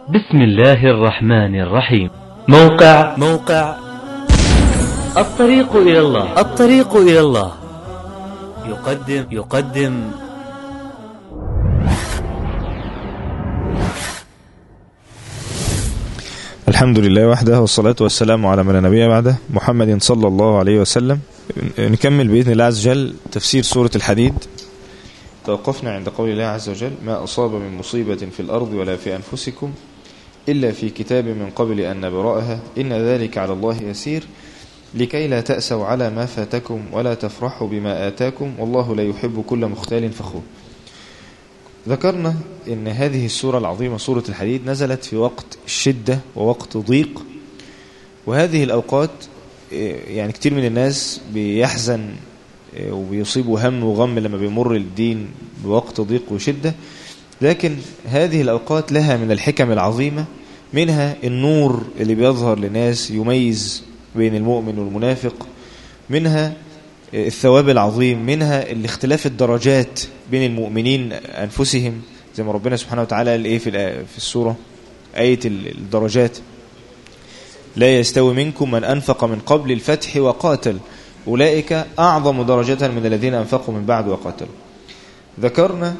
بسم الله الرحمن الرحيم موقع موقع الطريق إلى الله الطريق إلى الله يقدم يقدم الحمد لله وحده والصلاة والسلام على من لا نبي بعده محمد صلى الله عليه وسلم نكمل بإذن الله عز وجل تفسير سورة الحديد توقفنا عند قول الله عز وجل ما أصاب من مصيبة في الأرض ولا في أنفسكم إلا في كتاب من قبل أن نبرأها إن ذلك على الله يسير لكي لا تأسوا على ما فاتكم ولا تفرحوا بما آتاكم والله لا يحب كل مختال فخور ذكرنا ان هذه السورة العظيمة سورة الحديد نزلت في وقت الشدة ووقت ضيق وهذه الأوقات يعني كتير من الناس بيحزن وبيصيبوا هم وغم لما بيمر الدين بوقت ضيق وشدة لكن هذه الأوقات لها من الحكم العظيمة منها النور اللي بيظهر لناس يميز بين المؤمن والمنافق منها الثواب العظيم منها الاختلاف الدرجات بين المؤمنين أنفسهم زي ما ربنا سبحانه وتعالى قال إيه في في السورة آية الدرجات لا يستوي منكم من أنفق من قبل الفتح وقاتل أولئك أعظم درجة من الذين أنفقوا من بعد وقاتلوا ذكرنا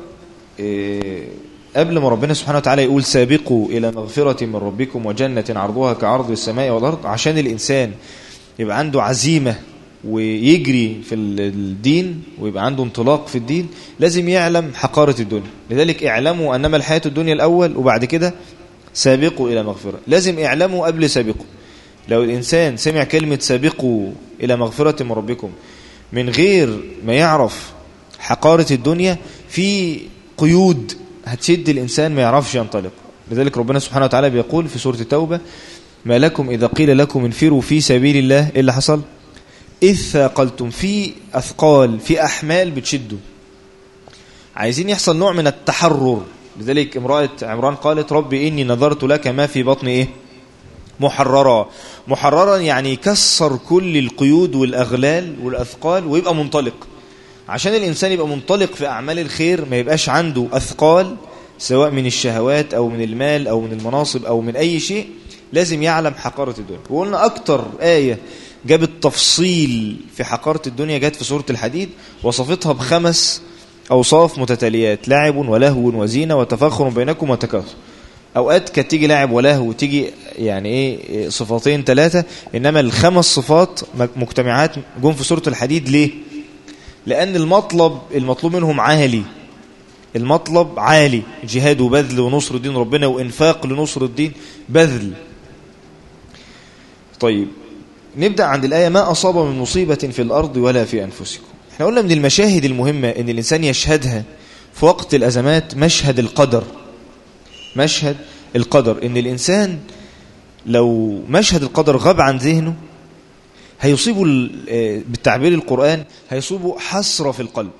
قبل ما ربنا سبحانه وتعالى يقول سابقوا إلى مغفرة من ربكم وجنة عرضها كعرض السماء والأرض عشان الإنسان يبقى عنده عزيمة ويجري في الدين ويبقى عنده انطلاق في الدين لازم يعلم حقارة الدنيا لذلك اعلموا أنما الحياة الدنيا الأول وبعد كده سابقوا إلى مغفرة لازم اعلموا قبل سابقوا لو الإنسان سمع كلمة سابقوا إلى مغفرة من ربكم من غير ما يعرف حقارة الدنيا في قيود هتشد الإنسان ما يعرفش ينطلق لذلك ربنا سبحانه وتعالى بيقول في سورة التوبة ما لكم إذا قيل لكم انفروا في سبيل الله إيه اللي حصل إذ ثاقلتم في أثقال في أحمال بتشدوا عايزين يحصل نوع من التحرر لذلك امرأة عمران قالت ربي إني نظرت لك ما في بطني إيه محررا محررا يعني يكسر كل القيود والأغلال والأثقال ويبقى منطلق عشان الإنسان يبقى منطلق في أعمال الخير ما يبقاش عنده أثقال سواء من الشهوات أو من المال أو من المناصب أو من أي شيء لازم يعلم حقارة الدنيا وقلنا أكتر آية جابت تفصيل في حقارة الدنيا جت في سورة الحديد وصفتها بخمس أوصاف متتاليات لعب ولهو وزينة وتفاخر بينكم وتكاثر أوقات كانت تيجي لعب ولهو وتيجي يعني إيه صفاتين ثلاثة إنما الخمس صفات مجتمعات جم في سورة الحديد ليه؟ لأن المطلب المطلوب منهم عالي المطلب عالي جهاد وبذل ونصر دين ربنا وإنفاق لنصر الدين بذل طيب نبدأ عند الآية ما أصاب من مصيبة في الأرض ولا في أنفسكم احنا قلنا من المشاهد المهمة ان الإنسان يشهدها في وقت الأزمات مشهد القدر مشهد القدر ان الإنسان لو مشهد القدر غاب عن ذهنه هيصيبه بالتعبير القرآن هيصيبه حسرة في القلب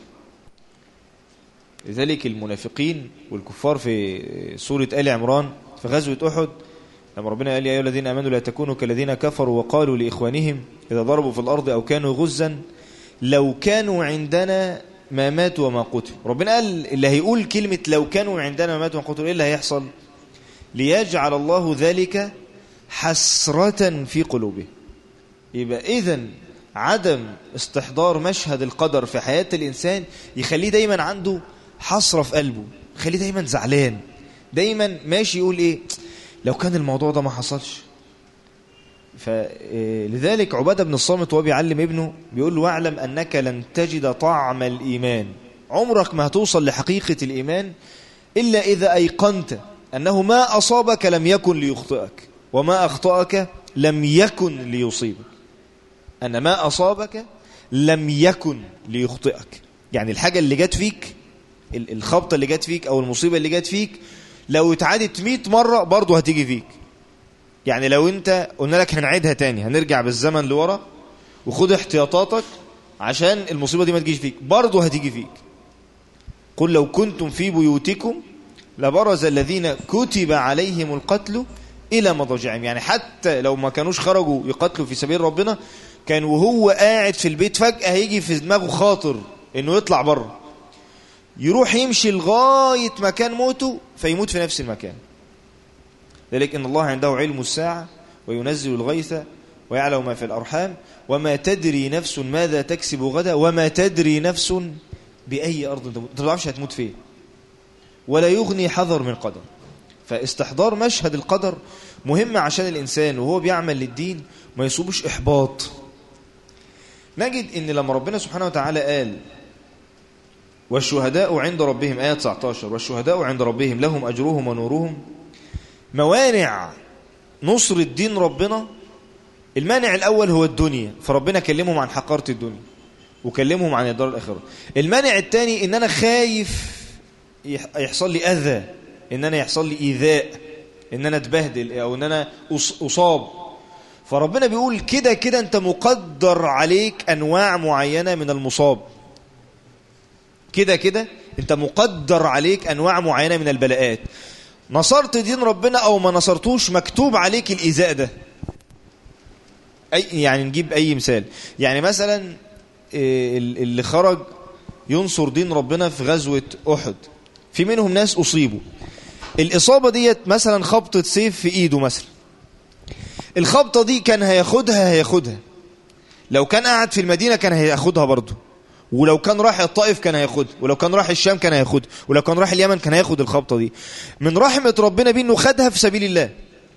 لذلك المنافقين والكفار في سورة آل عمران في غزوة أحد لما ربنا قال يا أيها الذين آمنوا لا تكونوا كالذين كفروا وقالوا لإخوانهم إذا ضربوا في الأرض أو كانوا غزا لو كانوا عندنا ما ماتوا وما قتلوا ربنا قال اللي هيقول كلمة لو كانوا عندنا ما ماتوا وما قتلوا إيه اللي هيحصل ليجعل الله ذلك حسرة في قلوبه يبقى إذن عدم استحضار مشهد القدر في حياة الإنسان يخليه دايما عنده حسرة في قلبه يخليه دايما زعلان دايما ماشي يقول إيه لو كان الموضوع ده ما حصلش فلذلك عبادة بن الصامت وهو بيعلم ابنه بيقول له واعلم أنك لن تجد طعم الإيمان عمرك ما هتوصل لحقيقة الإيمان إلا إذا أيقنت أنه ما أصابك لم يكن ليخطئك وما أخطأك لم يكن ليصيبك أن ما أصابك لم يكن ليخطئك يعني الحاجة اللي جت فيك الخبطة اللي جت فيك أو المصيبة اللي جت فيك لو اتعادت 100 مرة برضه هتيجي فيك يعني لو انت قلنا لك هنعيدها تاني هنرجع بالزمن لورا وخد احتياطاتك عشان المصيبة دي ما تجيش فيك برضه هتيجي فيك قل لو كنتم في بيوتكم لبرز الذين كتب عليهم القتل إلى مضاجعهم يعني حتى لو ما كانوش خرجوا يقتلوا في سبيل ربنا كان وهو قاعد في البيت فجأة هيجي في دماغه خاطر انه يطلع بره يروح يمشي لغاية مكان موته فيموت في نفس المكان ذلك إن الله عنده علم الساعة وينزل الغيث ويعلم ما في الأرحام وما تدري نفس ماذا تكسب غدا وما تدري نفس بأي أرض تموت أنت ما تعرفش هتموت فين ولا يغني حذر من قدر فاستحضار مشهد القدر مهم عشان الإنسان وهو بيعمل للدين ما يصيبش إحباط نجد إن لما ربنا سبحانه وتعالى قال والشهداء عند ربهم آية 19 والشهداء عند ربهم لهم أجرهم ونورهم موانع نصر الدين ربنا المانع الأول هو الدنيا فربنا كلمهم عن حقارة الدنيا وكلمهم عن الدار الآخرة المانع الثاني إن أنا خايف يحصل لي أذى إن أنا يحصل لي إيذاء إن أنا أتبهدل أو إن أنا أصاب فربنا بيقول كده كده أنت مقدر عليك أنواع معينة من المصاب كده كده أنت مقدر عليك أنواع معينة من البلاءات نصرت دين ربنا أو ما نصرتوش مكتوب عليك الإيذاء ده أي يعني نجيب أي مثال يعني مثلا اللي خرج ينصر دين ربنا في غزوة أحد في منهم ناس أصيبوا الإصابة ديت مثلا خبطة سيف في إيده مثلا الخبطة دي كان هياخدها هياخدها لو كان قاعد في المدينة كان هياخدها برضه ولو كان راح الطائف كان هياخدها ولو كان راح الشام كان هياخدها ولو كان راح اليمن كان هياخد الخبطة دي من رحمة ربنا بيه انه خدها في سبيل الله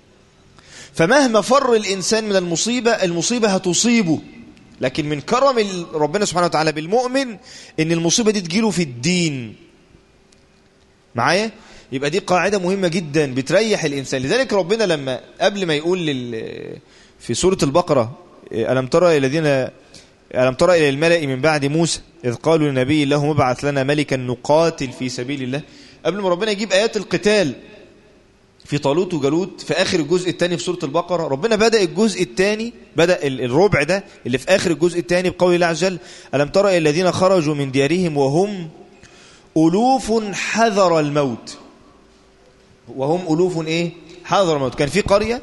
فمهما فر الإنسان من المصيبة المصيبة هتصيبه لكن من كرم ربنا سبحانه وتعالى بالمؤمن ان المصيبة دي تجيله في الدين معايا يبقى دي قاعدة مهمة جدا بتريح الإنسان لذلك ربنا لما قبل ما يقول لل في سورة البقرة ألم ترى الذين ألم ترى إلى الملأ من بعد موسى إذ قالوا لنبي الله مبعث لنا ملكا نقاتل في سبيل الله قبل ما ربنا يجيب آيات القتال في طالوت وجالوت في آخر الجزء الثاني في سورة البقرة ربنا بدأ الجزء الثاني بدأ الربع ده اللي في آخر الجزء الثاني بقول الله عز وجل ألم ترى إلى الذين خرجوا من ديارهم وهم ألوف حذر الموت وهم ألوف إيه حذر الموت كان في قرية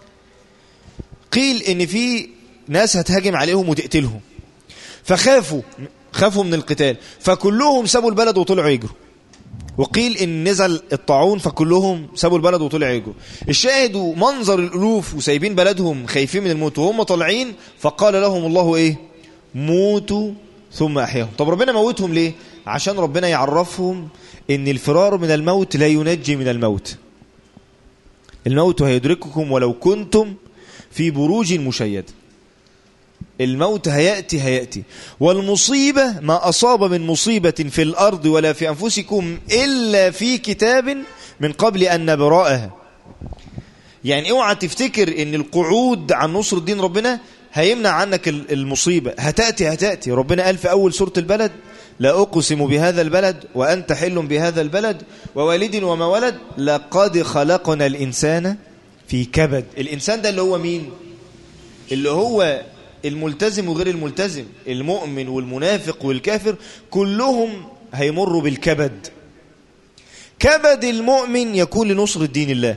قيل إن في ناس هتهاجم عليهم وتقتلهم فخافوا خافوا من القتال فكلهم سابوا البلد وطلعوا يجروا وقيل ان نزل الطاعون فكلهم سابوا البلد وطلعوا يجروا الشاهد منظر الالوف وسايبين بلدهم خايفين من الموت وهم طالعين فقال لهم الله ايه موتوا ثم احياهم طب ربنا موتهم ليه عشان ربنا يعرفهم ان الفرار من الموت لا ينجي من الموت الموت هيدرككم ولو كنتم في بروج مشيده الموت هيأتي هيأتي والمصيبة ما أصاب من مصيبة في الأرض ولا في أنفسكم إلا في كتاب من قبل أن نبرأها يعني اوعى تفتكر ان القعود عن نصر الدين ربنا هيمنع عنك المصيبة هتأتي هتأتي ربنا قال في أول سورة البلد لا أقسم بهذا البلد وأنت حل بهذا البلد ووالد وما ولد لقد خلقنا الإنسان في كبد الإنسان ده اللي هو مين اللي هو الملتزم وغير الملتزم المؤمن والمنافق والكافر كلهم هيمروا بالكبد كبد المؤمن يكون لنصر الدين الله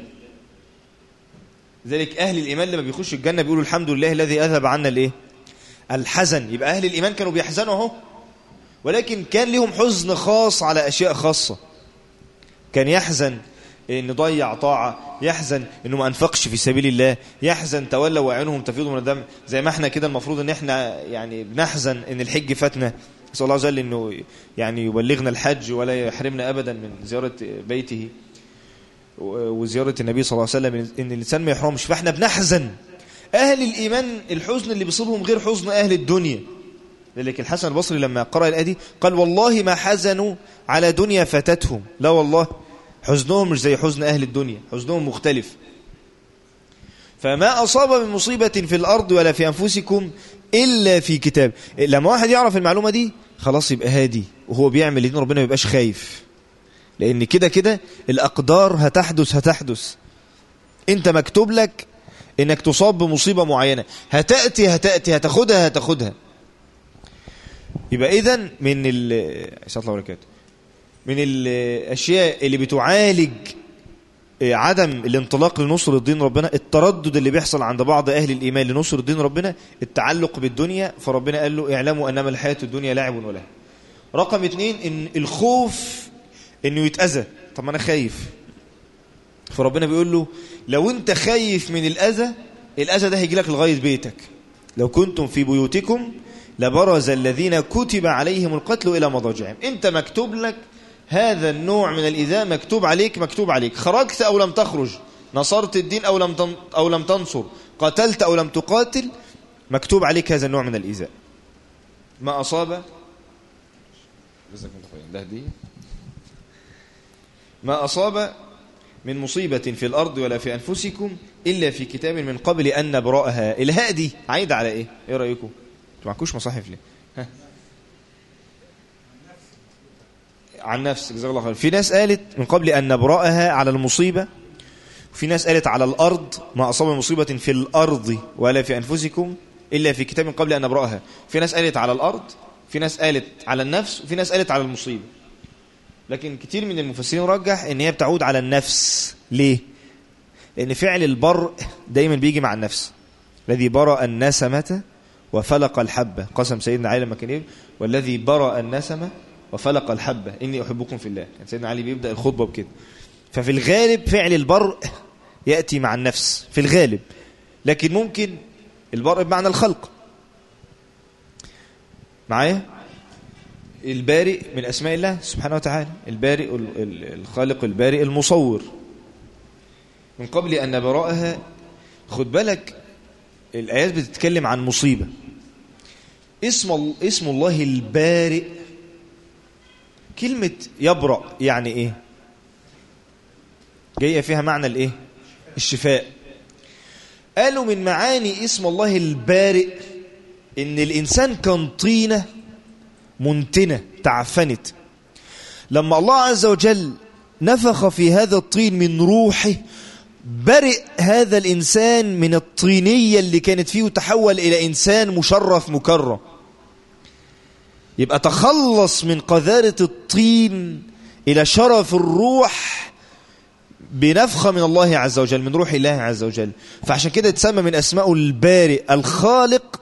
ذلك أهل الإيمان لما بيخش الجنة بيقولوا الحمد لله الذي أذهب عنا الإيه؟ الحزن يبقى أهل الإيمان كانوا بيحزنوا اهو ولكن كان لهم حزن خاص على أشياء خاصة كان يحزن ان ضيع طاعة يحزن انه ما انفقش في سبيل الله يحزن تولى وعينهم تفيض من الدم زي ما احنا كده المفروض ان احنا يعني بنحزن ان الحج فاتنا نسال الله عز وجل انه يعني يبلغنا الحج ولا يحرمنا ابدا من زيارة بيته وزيارة النبي صلى الله عليه وسلم ان الانسان ما يحرمش فاحنا بنحزن اهل الايمان الحزن اللي بيصيبهم غير حزن اهل الدنيا لذلك الحسن البصري لما قرأ الآية دي قال والله ما حزنوا على دنيا فاتتهم لا والله حزنهم مش زي حزن أهل الدنيا حزنهم مختلف فما أصاب من مصيبة في الأرض ولا في أنفسكم إلا في كتاب لما واحد يعرف المعلومة دي خلاص يبقى هادي وهو بيعمل لدين ربنا ما يبقاش خايف لأن كده كده الأقدار هتحدث هتحدث أنت مكتوب لك إنك تصاب بمصيبة معينة هتأتي هتأتي هتاخدها هتاخدها يبقى إذن من ال الله وبركاته من الأشياء اللي بتعالج عدم الانطلاق لنصر الدين ربنا التردد اللي بيحصل عند بعض أهل الإيمان لنصر الدين ربنا التعلق بالدنيا فربنا قال له اعلموا أنما الحياة الدنيا لعب وله رقم اتنين إن الخوف إنه يتأذى طب ما أنا خايف فربنا بيقول له لو انت خايف من الأذى الأذى ده هيجي لك لغاية بيتك لو كنتم في بيوتكم لبرز الذين كتب عليهم القتل إلى مضاجعهم انت مكتوب لك هذا النوع من الإذاء مكتوب عليك مكتوب عليك خرجت أو لم تخرج نصرت الدين أو لم تن- أو لم تنصر قتلت أو لم تقاتل مكتوب عليك هذا النوع من الإيذاء ما أصاب جزاكم الله خيرا. ده هدية. ما أصاب من مصيبة في الأرض ولا في أنفسكم إلا في كتاب من قبل أن نبرأها الهاء دي عايدة على إيه؟ إيه رأيكم؟ انتوا معكوش مصاحف ليه؟ ها؟ عن نفسك جزاك الله خير في ناس قالت من قبل أن نبرأها على المصيبة وفي ناس قالت على الأرض ما أصاب من مصيبة في الأرض ولا في أنفسكم إلا في كتاب من قبل أن نبرأها في ناس قالت على الأرض في ناس قالت على النفس وفي ناس قالت على المصيبة لكن كتير من المفسرين رجح ان هي بتعود على النفس ليه لان فعل البر دايما بيجي مع النفس الذي برأ النسمة وفلق الحبة قسم سيدنا علي لما كان يقول والذي برأ النسمة وفلق الحبة إني أحبكم في الله كان سيدنا علي بيبدأ الخطبة بكده ففي الغالب فعل البر يأتي مع النفس في الغالب لكن ممكن البر بمعنى الخلق معايا البارئ من أسماء الله سبحانه وتعالى البارئ ال- ال- الخالق البارئ المصور من قبل أن نبرأها خد بالك الآيات بتتكلم عن مصيبة اسم, ال- اسم الله البارئ كلمة يبرأ يعني إيه جاية فيها معنى الإيه الشفاء قالوا من معاني اسم الله البارئ إن الإنسان كان طينة منتنة تعفنت لما الله عز وجل نفخ في هذا الطين من روحه برئ هذا الإنسان من الطينية اللي كانت فيه وتحول إلى إنسان مشرف مكرم يبقى تخلص من قذارة الطين إلى شرف الروح بنفخة من الله عز وجل من روح الله عز وجل فعشان كده تسمى من أسماء البارئ الخالق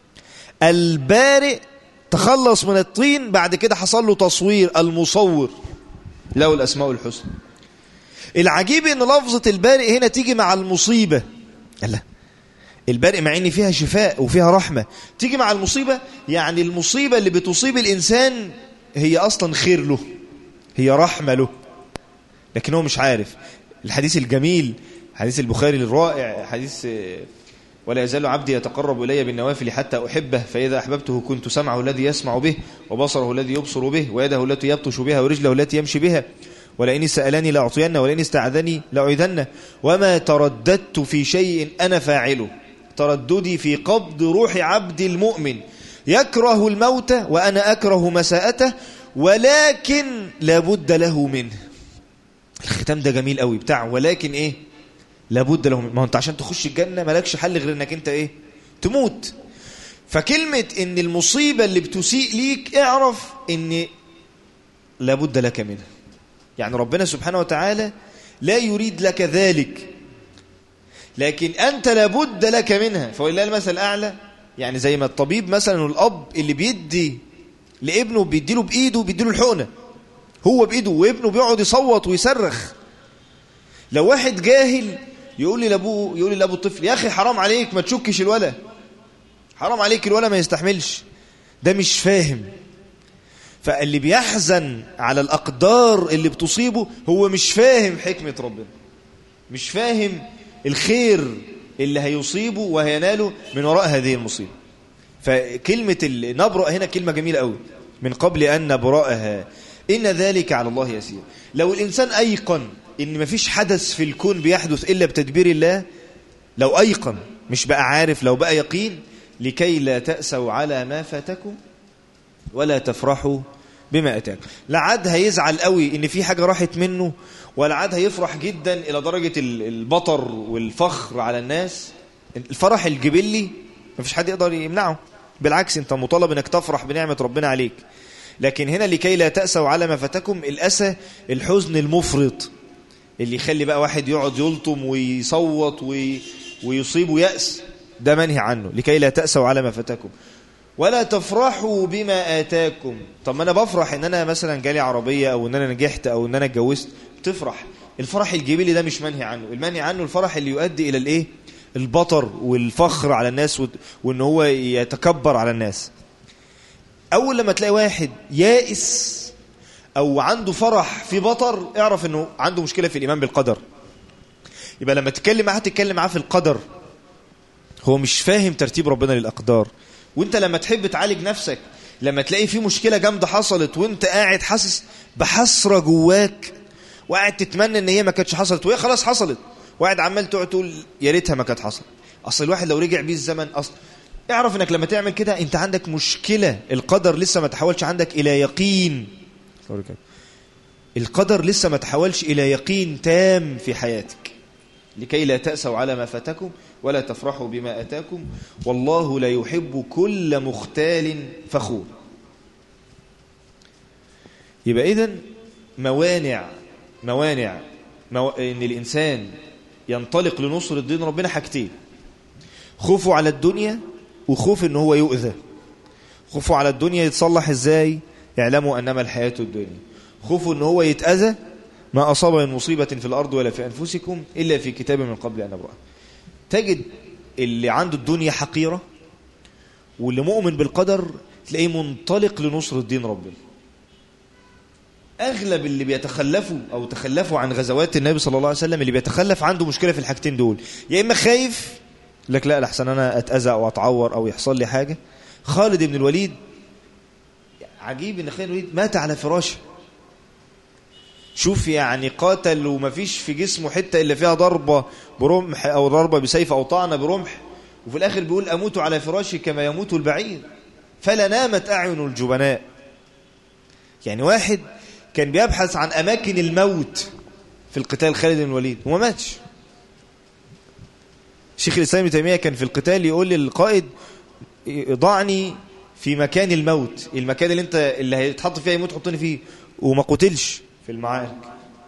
البارئ تخلص من الطين بعد كده حصل له تصوير المصور له الأسماء الحسنى العجيب ان لفظة البارئ هنا تيجي مع المصيبة لا البارئ مع ان فيها شفاء وفيها رحمة تيجي مع المصيبة يعني المصيبة اللي بتصيب الإنسان هي أصلا خير له هي رحمة له لكن هو مش عارف الحديث الجميل حديث البخاري الرائع حديث آه، ولا يزال عبدي يتقرب إلي بالنوافل حتى أحبه فإذا أحببته كنت سمعه الذي يسمع به وبصره الذي يبصر به ويده التي يبطش بها ورجله التي يمشي بها ولئن سألني لأعطينه ولئن استعذني لأعيذنه وما ترددت في شيء أنا فاعله ترددي في قبض روح عبد المؤمن يكره الموت وأنا أكره مساءته ولكن لابد له منه الختام ده جميل قوي بتاع ولكن ايه لابد له منه ما هو انت عشان تخش الجنة مالكش حل غير انك انت ايه تموت فكلمة ان المصيبة اللي بتسيء ليك اعرف ان لابد لك منها يعني ربنا سبحانه وتعالى لا يريد لك ذلك لكن أنت لابد لك منها فولله المثل الأعلى يعني زي ما الطبيب مثلا الأب اللي بيدي لابنه بيديله بإيده بيديله الحقنة هو بإيده وابنه بيقعد يصوت ويصرخ لو واحد جاهل يقول لي لابوه يقول لي لابو الطفل يا أخي حرام عليك ما تشكش الولا حرام عليك الولا ما يستحملش ده مش فاهم فاللي بيحزن على الأقدار اللي بتصيبه هو مش فاهم حكمة ربنا مش فاهم الخير اللي هيصيبه وهيناله من وراء هذه المصيبة فكلمة النبرأ هنا كلمة جميلة قوي من قبل أن نبرأها إن ذلك على الله يسير لو الإنسان أيقن إن مفيش حدث في الكون بيحدث إلا بتدبير الله لو أيقن مش بقى عارف لو بقى يقين لكي لا تأسوا على ما فاتكم ولا تفرحوا بما أتاكم لا عاد هيزعل قوي إن في حاجة راحت منه ولا عاد هيفرح جدا إلى درجة البطر والفخر على الناس الفرح الجبلي مفيش حد يقدر يمنعه بالعكس انت مطالب انك تفرح بنعمة ربنا عليك لكن هنا لكي لا تأسوا على ما فاتكم الأسى الحزن المفرط اللي يخلي بقى واحد يقعد يلطم ويصوت وي... ويصيبه يأس ده منهي عنه لكي لا تأسوا على ما فاتكم ولا تفرحوا بما آتاكم طب ما أنا بفرح إن أنا مثلا جالي عربية أو إن أنا نجحت أو إن أنا اتجوزت تفرح الفرح الجبلي ده مش منهي عنه المنهي عنه الفرح اللي يؤدي الى الايه البطر والفخر على الناس وان هو يتكبر على الناس اول لما تلاقي واحد يائس او عنده فرح في بطر اعرف انه عنده مشكلة في الايمان بالقدر يبقى لما تتكلم معاه تتكلم معاه في القدر هو مش فاهم ترتيب ربنا للاقدار وانت لما تحب تعالج نفسك لما تلاقي في مشكلة جامدة حصلت وانت قاعد حاسس بحسرة جواك وقاعد تتمنى ان هي ما كانتش حصلت وهي خلاص حصلت وقاعد عمال تقعد تقول يا ريتها ما كانت حصلت اصل الواحد لو رجع بيه الزمن اصل اعرف انك لما تعمل كده انت عندك مشكلة القدر لسه ما تحولش عندك الى يقين القدر لسه ما تحولش الى يقين تام في حياتك لكي لا تأسوا على ما فاتكم ولا تفرحوا بما أتاكم والله لا يحب كل مختال فخور يبقى إذن موانع موانع مو... ان الانسان ينطلق لنصر الدين ربنا حاجتين خوفه على الدنيا وخوف ان هو يؤذى خوفه على الدنيا يتصلح ازاي اعلموا انما الحياة الدنيا خوفه ان هو يتأذى ما أصاب من مصيبة في الأرض ولا في أنفسكم إلا في كتاب من قبل أن نبرأ تجد اللي عنده الدنيا حقيرة واللي مؤمن بالقدر تلاقيه منطلق لنصر الدين ربنا أغلب اللي بيتخلفوا أو تخلفوا عن غزوات النبي صلى الله عليه وسلم اللي بيتخلف عنده مشكلة في الحاجتين دول يا إما خايف لك لا لحسن أنا أتأذى أو أتعور أو يحصل لي حاجة خالد بن الوليد عجيب إن خالد الوليد مات على فراشه شوف يعني قاتل ومفيش في جسمه حتة إلا فيها ضربة برمح أو ضربة بسيف أو طعنة برمح وفي الآخر بيقول أموت على فراشي كما يموت البعير فلا نامت أعين الجبناء يعني واحد كان بيبحث عن أماكن الموت في القتال خالد بن الوليد وما ماتش شيخ الإسلام ابن تيمية كان في القتال يقول للقائد ضعني في مكان الموت المكان اللي انت اللي هيتحط فيه يموت حطني فيه وما قتلش في المعارك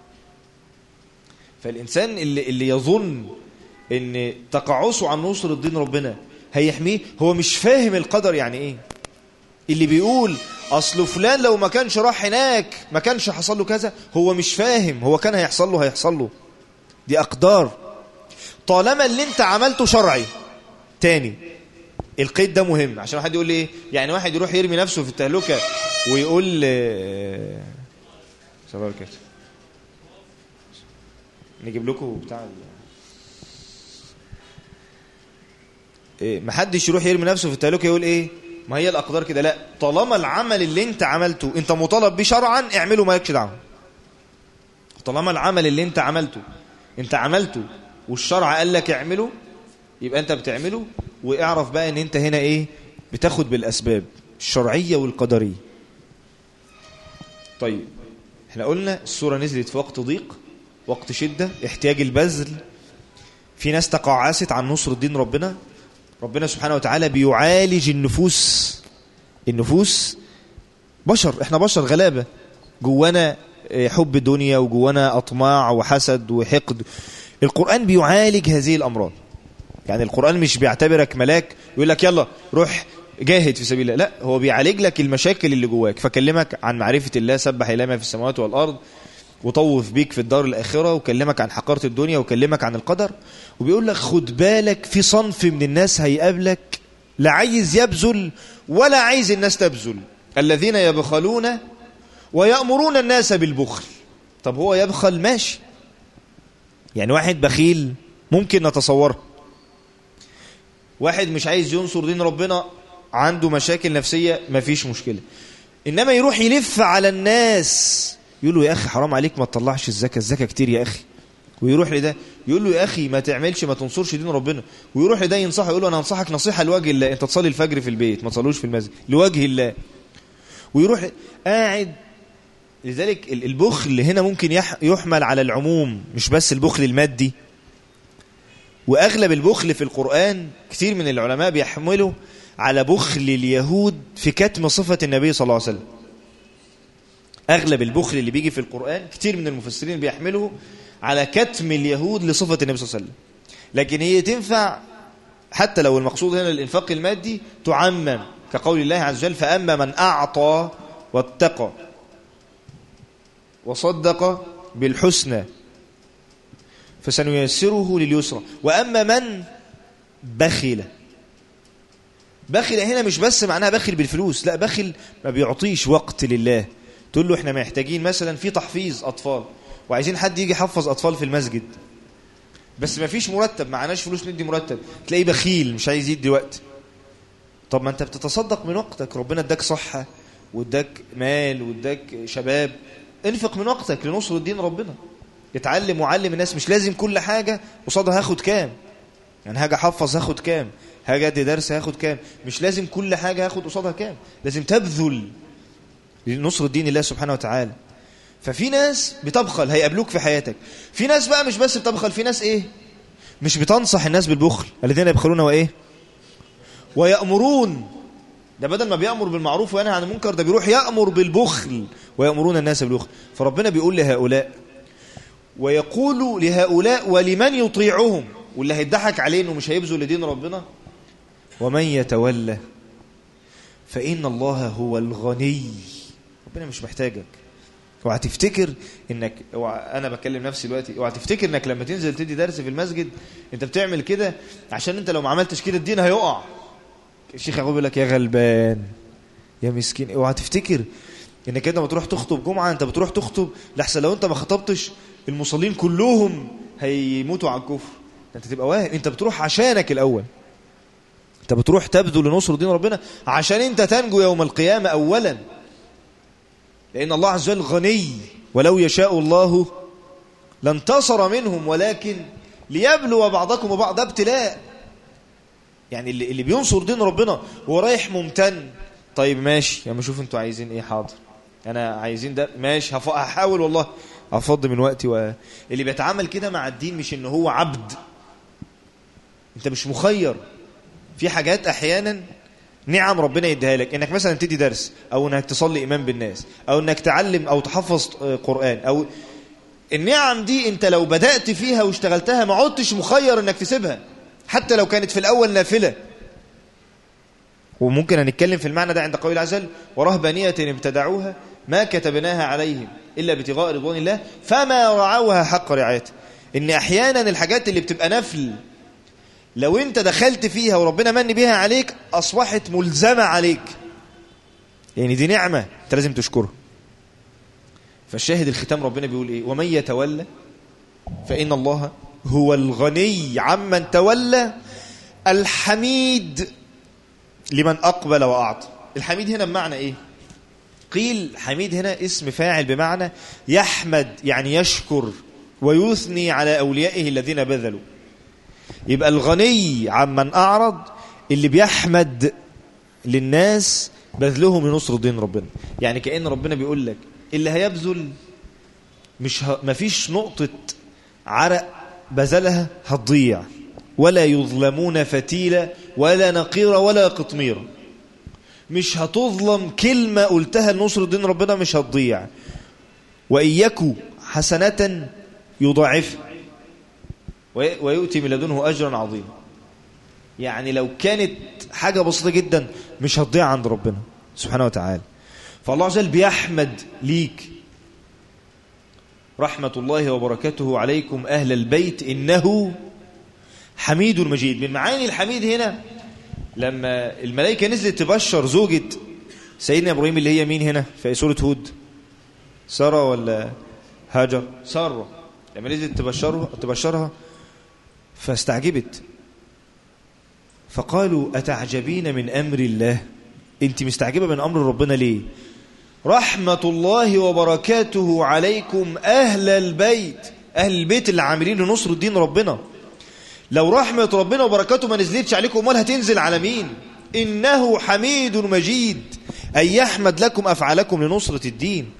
فالإنسان اللي, اللي يظن ان تقعصه عن نصر الدين ربنا هيحميه هو مش فاهم القدر يعني ايه اللي بيقول اصل فلان لو ما كانش راح هناك ما كانش حصل له كذا هو مش فاهم هو كان هيحصل له هيحصل له دي اقدار طالما اللي انت عملته شرعي تاني القيد ده مهم عشان واحد يقول لي ايه يعني واحد يروح يرمي نفسه في التهلكه ويقول شباب كده نجيب لكم بتاع إيه محدش يروح يرمي نفسه في التهلكه يقول ايه ما هي الاقدار كده لا طالما العمل اللي انت عملته انت مطالب بيه شرعا اعمله مالكش دعوه طالما العمل اللي انت عملته انت عملته والشرع قال لك اعمله يبقى انت بتعمله واعرف بقى ان انت هنا ايه بتاخد بالاسباب الشرعيه والقدريه طيب احنا قلنا السوره نزلت في وقت ضيق وقت شده احتياج البذل في ناس تقاعست عن نصر الدين ربنا ربنا سبحانه وتعالى بيعالج النفوس النفوس بشر احنا بشر غلابة جوانا حب دنيا وجوانا أطماع وحسد وحقد القرآن بيعالج هذه الأمراض يعني القرآن مش بيعتبرك ملاك يقول لك يلا روح جاهد في سبيل الله لا هو بيعالج لك المشاكل اللي جواك فكلمك عن معرفة الله سبح إله ما في السماوات والأرض وطوف بيك في الدار الآخرة وكلمك عن حقارة الدنيا وكلمك عن القدر وبيقول لك خد بالك في صنف من الناس هيقابلك لا عايز يبذل ولا عايز الناس تبذل الذين يبخلون ويأمرون الناس بالبخل طب هو يبخل ماشي يعني واحد بخيل ممكن نتصوره واحد مش عايز ينصر دين ربنا عنده مشاكل نفسية مفيش مشكلة إنما يروح يلف على الناس يقول له يا أخي حرام عليك ما تطلعش الزكاة الزكاة كتير يا أخي ويروح لده يقول له يا أخي ما تعملش ما تنصرش دين ربنا ويروح لده ينصحه يقول له أنا أنصحك نصيحة لوجه الله أنت تصلي الفجر في البيت ما تصلوش في المسجد لوجه الله ويروح قاعد لذلك البخل هنا ممكن يحمل على العموم مش بس البخل المادي وأغلب البخل في القرآن كثير من العلماء بيحملوا على بخل اليهود في كتم صفة النبي صلى الله عليه وسلم أغلب البخل اللي بيجي في القرآن كتير من المفسرين بيحمله على كتم اليهود لصفة النبي صلى الله عليه وسلم لكن هي تنفع حتى لو المقصود هنا الإنفاق المادي تعمم كقول الله عز وجل فأما من أعطى واتقى وصدق بالحسنى فسنيسره لليسرى وأما من بخل بخل هنا مش بس معناها بخل بالفلوس لا بخل ما بيعطيش وقت لله تقول له احنا محتاجين مثلا في تحفيظ أطفال وعايزين حد يجي يحفظ أطفال في المسجد بس ما فيش مرتب معناش فلوس ندي مرتب تلاقيه بخيل مش عايز يدي وقت طب ما انت بتتصدق من وقتك ربنا اداك صحة واداك مال واداك شباب انفق من وقتك لنصر الدين ربنا اتعلم وعلم الناس مش لازم كل حاجة قصادها هاخد كام يعني هاجي احفظ هاخد كام هاجي ادي درس هاخد كام مش لازم كل حاجة هاخد قصادها كام لازم تبذل لنصر الدين الله سبحانه وتعالى ففي ناس بتبخل هيقابلوك في حياتك في ناس بقى مش بس بتبخل في ناس ايه مش بتنصح الناس بالبخل الذين يبخلون وايه ويأمرون ده بدل ما بيأمر بالمعروف وينهى عن المنكر ده بيروح يأمر بالبخل ويأمرون الناس بالبخل فربنا بيقول لهؤلاء ويقول لهؤلاء ولمن يطيعهم واللي هيضحك عليه انه مش هيبذل لدين ربنا ومن يتولى فإن الله هو الغني ربنا مش محتاجك اوعى تفتكر انك اوعى انا بكلم نفسي دلوقتي اوعى تفتكر انك لما تنزل تدي درس في المسجد انت بتعمل كده عشان انت لو ما عملتش كده الدين هيقع الشيخ يعقوب يقول لك يا غلبان يا مسكين اوعى تفتكر انك انت لما تروح تخطب جمعه انت بتروح تخطب لحسن لو انت ما خطبتش المصلين كلهم هيموتوا على الكفر انت تبقى واهم انت بتروح عشانك الاول انت بتروح تبذل لنصر دين ربنا عشان انت تنجو يوم القيامه اولا لأن الله عز وجل غني ولو يشاء الله لانتصر منهم ولكن ليبلو بعضكم وبعض ده ابتلاء يعني اللي, اللي بينصر دين ربنا هو رايح ممتن طيب ماشي يا ما شوف انتوا عايزين ايه حاضر انا عايزين ده ماشي هف- هحاول والله افضي من وقتي و... اللي بيتعامل كده مع الدين مش ان هو عبد انت مش مخير في حاجات احيانا نعم ربنا يديها لك انك مثلا تدي درس او انك تصلي امام بالناس او انك تعلم او تحفظ آه، قرآن او النعم دي انت لو بدأت فيها واشتغلتها ما عدتش مخير انك تسيبها حتى لو كانت في الاول نافلة وممكن هنتكلم في المعنى ده عند قول عز وجل ورهبانية ابتدعوها ما كتبناها عليهم إلا ابتغاء رضوان الله فما رعوها حق رعايته إن أحيانا الحاجات اللي بتبقى نفل لو انت دخلت فيها وربنا من بيها عليك أصبحت ملزمة عليك يعني دي نعمة انت لازم تشكرها فالشاهد الختام ربنا بيقول ايه ومن يتولى فإن الله هو الغني عمن تولى الحميد لمن أقبل وأعطى الحميد هنا بمعنى ايه قيل حميد هنا اسم فاعل بمعنى يحمد يعني يشكر ويثني على أوليائه الذين بذلوا يبقى الغني عمن أعرض اللي بيحمد للناس بذلهم لنصر دين ربنا يعني كأن ربنا بيقول لك اللي هيبذل مش ه... مفيش نقطة عرق بذلها هتضيع ولا يظلمون فتيلة ولا نقيرة ولا قطميرة مش هتظلم كلمة قلتها لنصر دين ربنا مش هتضيع وإياكوا حسنة يضاعفها وي- ويؤتي من لدنه أجرا عظيما يعني لو كانت حاجة بسيطة جدا مش هتضيع عند ربنا سبحانه وتعالى فالله عز وجل بيحمد ليك رحمة الله وبركاته عليكم أهل البيت إنه حميد مجيد من معاني الحميد هنا لما الملائكة نزلت تبشر زوجة سيدنا إبراهيم اللي هي مين هنا في سورة هود سارة ولا هاجر سارة لما نزلت تبشرها تبشرها فاستعجبت فقالوا أتعجبين من أمر الله أنت مستعجبة من أمر ربنا ليه رحمة الله وبركاته عليكم أهل البيت أهل البيت اللي عاملين لنصر الدين ربنا لو رحمة ربنا وبركاته ما نزلتش عليكم امال هتنزل على مين إنه حميد مجيد أن يحمد لكم أفعالكم لنصرة الدين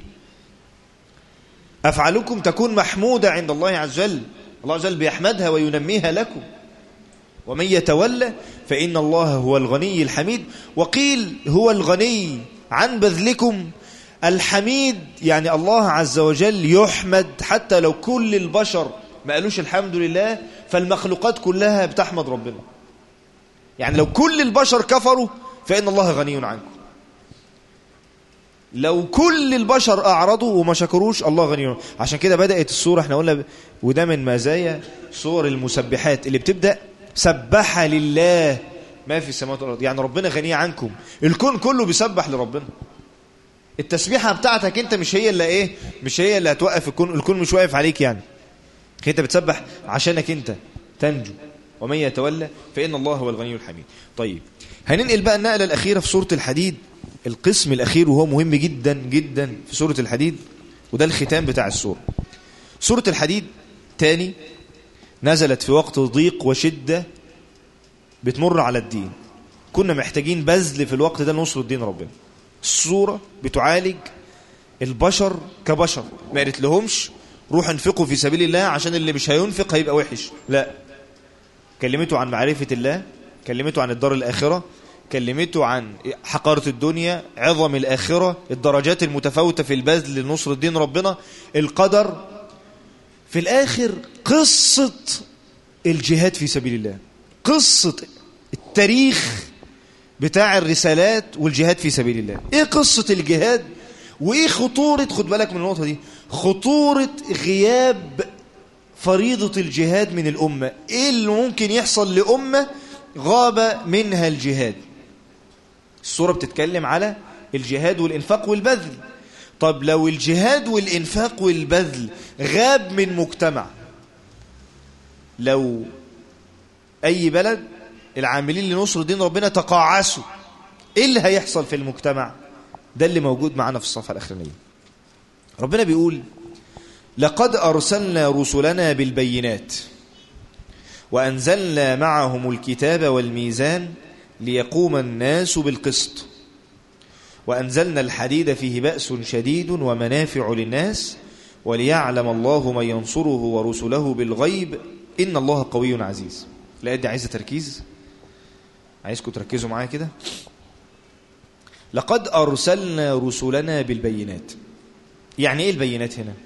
أفعالكم تكون محمودة عند الله عز وجل الله عز وجل بيحمدها وينميها لكم ومن يتولى فإن الله هو الغني الحميد وقيل هو الغني عن بذلكم الحميد يعني الله عز وجل يحمد حتى لو كل البشر ما قالوش الحمد لله فالمخلوقات كلها بتحمد ربنا يعني لو كل البشر كفروا فإن الله غني عنكم لو كل البشر أعرضوا وما شكروش الله غني عشان كده بدأت السورة احنا قلنا وده من مزايا صور المسبحات اللي بتبدأ سبح لله ما في السماوات والأرض يعني ربنا غني عنكم الكون كله بيسبح لربنا التسبيحة بتاعتك انت مش هي اللي ايه مش هي اللي هتوقف الكون الكون مش واقف عليك يعني انت بتسبح عشانك انت تنجو ومن يتولى فإن الله هو الغني الحميد طيب هننقل بقى النقلة الأخيرة في سورة الحديد القسم الأخير وهو مهم جدا جدا في سورة الحديد وده الختام بتاع السورة سورة الحديد تاني نزلت في وقت ضيق وشدة بتمر على الدين كنا محتاجين بذل في الوقت ده لنصر الدين ربنا السورة بتعالج البشر كبشر ما قالت لهمش روح انفقوا في سبيل الله عشان اللي مش هينفق هيبقى وحش لا كلمته عن معرفة الله كلمته عن الدار الآخرة كلمته عن حقارة الدنيا عظم الآخرة الدرجات المتفاوتة في البذل لنصر الدين ربنا القدر في الآخر قصة الجهاد في سبيل الله قصة التاريخ بتاع الرسالات والجهاد في سبيل الله ايه قصة الجهاد وايه خطورة خد بالك من النقطة دي خطورة غياب فريضة الجهاد من الأمة ايه اللي ممكن يحصل لأمة غاب منها الجهاد السورة بتتكلم على الجهاد والإنفاق والبذل طب لو الجهاد والإنفاق والبذل غاب من مجتمع لو أي بلد العاملين لنصر دين ربنا تقاعسوا ايه اللي هيحصل في المجتمع ده اللي موجود معنا في الصفحة الأخرانية ربنا بيقول لقد أرسلنا رسلنا بالبينات وأنزلنا معهم الكتاب والميزان ليقوم الناس بالقسط وأنزلنا الحديد فيه بأس شديد ومنافع للناس وليعلم الله من ينصره ورسله بالغيب إن الله قوي عزيز لا دي عايزة تركيز عايزكم تركزوا معايا كده لقد أرسلنا رسلنا بالبينات يعني إيه البينات هنا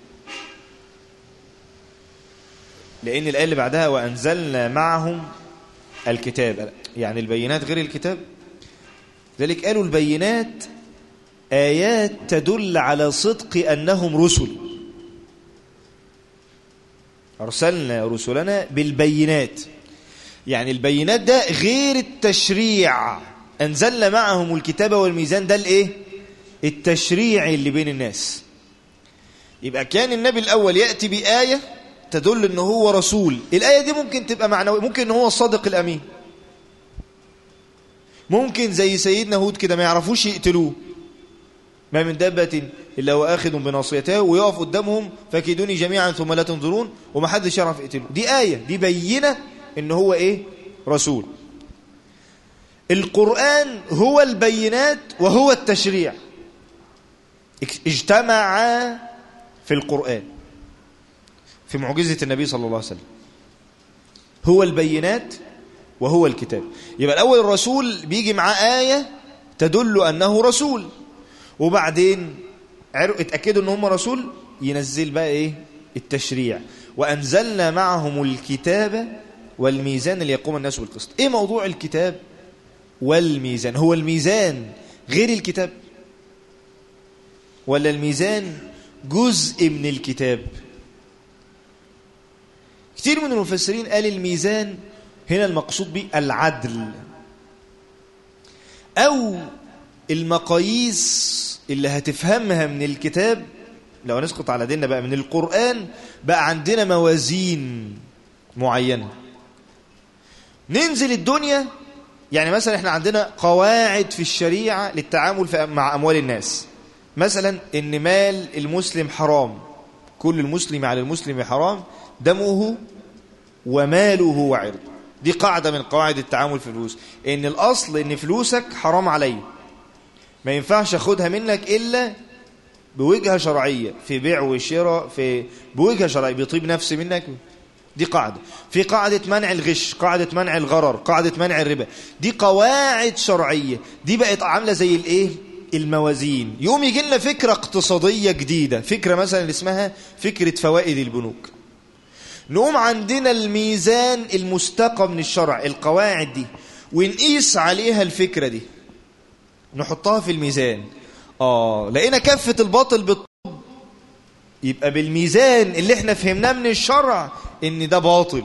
لأن الآية اللي بعدها وأنزلنا معهم الكتاب يعني البينات غير الكتاب ذلك قالوا البينات آيات تدل على صدق أنهم رسل أرسلنا رسلنا بالبينات يعني البينات ده غير التشريع أنزلنا معهم الكتاب والميزان ده الإيه؟ التشريع اللي بين الناس يبقى كان النبي الأول يأتي بآية تدل أنه هو رسول الآية دي ممكن تبقى معنوية ممكن أنه هو الصادق الأمين ممكن زي سيدنا هود كده ما يعرفوش يقتلوه ما من دابة إلا هو آخذ بناصيته ويقف قدامهم فكيدوني جميعا ثم لا تنظرون ومحدش يعرف يقتله دي آية دي بينة ان هو ايه رسول القرآن هو البينات وهو التشريع اجتمع في القرآن في معجزة النبي صلى الله عليه وسلم هو البينات وهو الكتاب يبقى الأول الرسول بيجي معاه آية تدل أنه رسول وبعدين اتأكدوا أنه هم رسول ينزل بقى إيه التشريع وأنزلنا معهم الكتاب والميزان ليقوم الناس بالقسط ايه موضوع الكتاب والميزان هو الميزان غير الكتاب ولا الميزان جزء من الكتاب كتير من المفسرين قال الميزان هنا المقصود به العدل او المقاييس اللي هتفهمها من الكتاب لو نسقط على ديننا بقى من القرآن بقى عندنا موازين معينة ننزل الدنيا يعني مثلا احنا عندنا قواعد في الشريعة للتعامل مع أموال الناس مثلا ان مال المسلم حرام كل المسلم على المسلم حرام دمه وماله وعرضه دي قاعدة من قواعد التعامل في الفلوس ان الاصل ان فلوسك حرام علي ما ينفعش اخدها منك الا بوجهة شرعية في بيع وشراء في بوجهة شرعية بيطيب نفسي منك دي قاعدة في قاعدة منع الغش قاعدة منع الغرر قاعدة منع الربا دي قواعد شرعية دي بقت عاملة زي الايه الموازين يوم يجي لنا فكرة اقتصادية جديدة فكرة مثلا اللي اسمها فكرة فوائد البنوك نقوم عندنا الميزان المستقى من الشرع القواعد دي ونقيس عليها الفكرة دي نحطها في الميزان اه لقينا كفة الباطل بالطب يبقى بالميزان اللي احنا فهمناه من الشرع ان ده باطل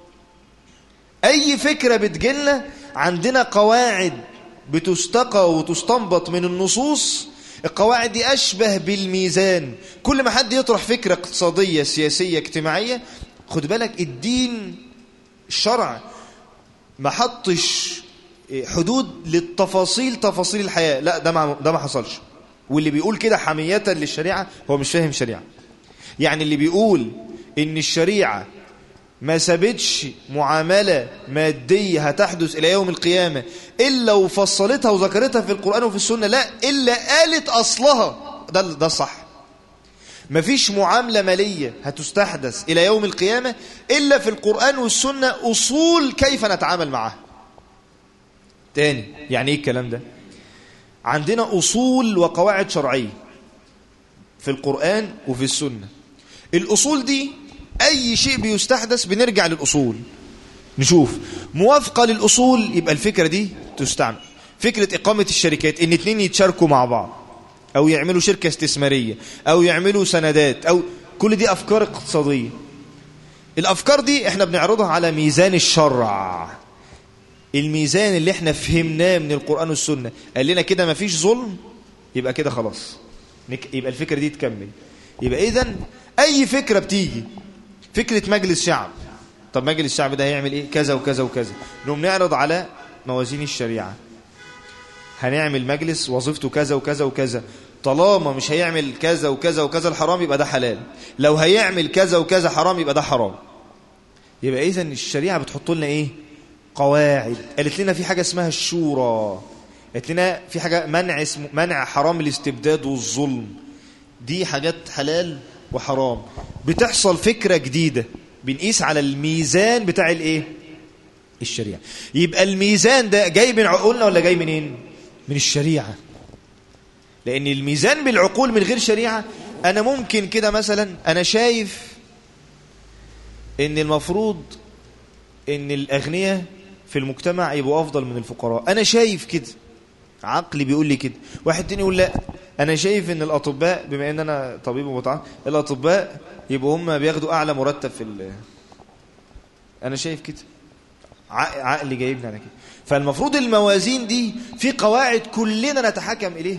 اي فكرة بتجيلنا عندنا قواعد بتستقى وتستنبط من النصوص القواعد دي أشبه بالميزان كل ما حد يطرح فكرة اقتصادية سياسية اجتماعية خد بالك الدين الشرع ما حطش حدود للتفاصيل تفاصيل الحياة لا ده ما, ده ما حصلش واللي بيقول كده حمية للشريعة هو مش فاهم شريعة يعني اللي بيقول ان الشريعة ما سابتش معاملة مادية هتحدث إلى يوم القيامة إلا وفصلتها وذكرتها في القرآن وفي السنة لا إلا قالت أصلها ده ده صح مفيش معاملة مالية هتستحدث إلى يوم القيامة إلا في القرآن والسنة أصول كيف نتعامل معها تاني يعني إيه الكلام ده عندنا أصول وقواعد شرعية في القرآن وفي السنة الأصول دي أي شيء بيستحدث بنرجع للأصول نشوف موافقة للأصول يبقى الفكرة دي تستعمل فكرة إقامة الشركات إن اتنين يتشاركوا مع بعض أو يعملوا شركة استثمارية أو يعملوا سندات أو كل دي أفكار اقتصادية الأفكار دي احنا بنعرضها على ميزان الشرع الميزان اللي احنا فهمناه من القرآن والسنة قال لنا كده مفيش ظلم يبقى كده خلاص يبقى الفكرة دي تكمل يبقى إذن أي فكرة بتيجي فكرة مجلس شعب طب مجلس الشعب ده هيعمل ايه كذا وكذا وكذا نقوم نعرض على موازين الشريعة هنعمل مجلس وظيفته كذا وكذا وكذا طالما مش هيعمل كذا وكذا وكذا الحرام يبقى ده حلال لو هيعمل كذا وكذا حرام يبقى ده حرام يبقى اذا الشريعة بتحط لنا ايه قواعد قالت لنا في حاجة اسمها الشورى قالت لنا في حاجة منع اسمه منع حرام الاستبداد والظلم دي حاجات حلال وحرام بتحصل فكرة جديدة بنقيس على الميزان بتاع الايه الشريعة يبقى الميزان ده جاي من عقولنا ولا جاي منين من الشريعة لان الميزان بالعقول من غير شريعة انا ممكن كده مثلا انا شايف ان المفروض ان الاغنياء في المجتمع يبقوا افضل من الفقراء انا شايف كده عقلي بيقول لي كده واحد تاني يقول لا انا شايف ان الاطباء بما ان انا طبيب ومتعة الاطباء يبقوا هم بياخدوا اعلى مرتب في ال انا شايف كده عقلي جايبني على كده فالمفروض الموازين دي في قواعد كلنا نتحكم اليها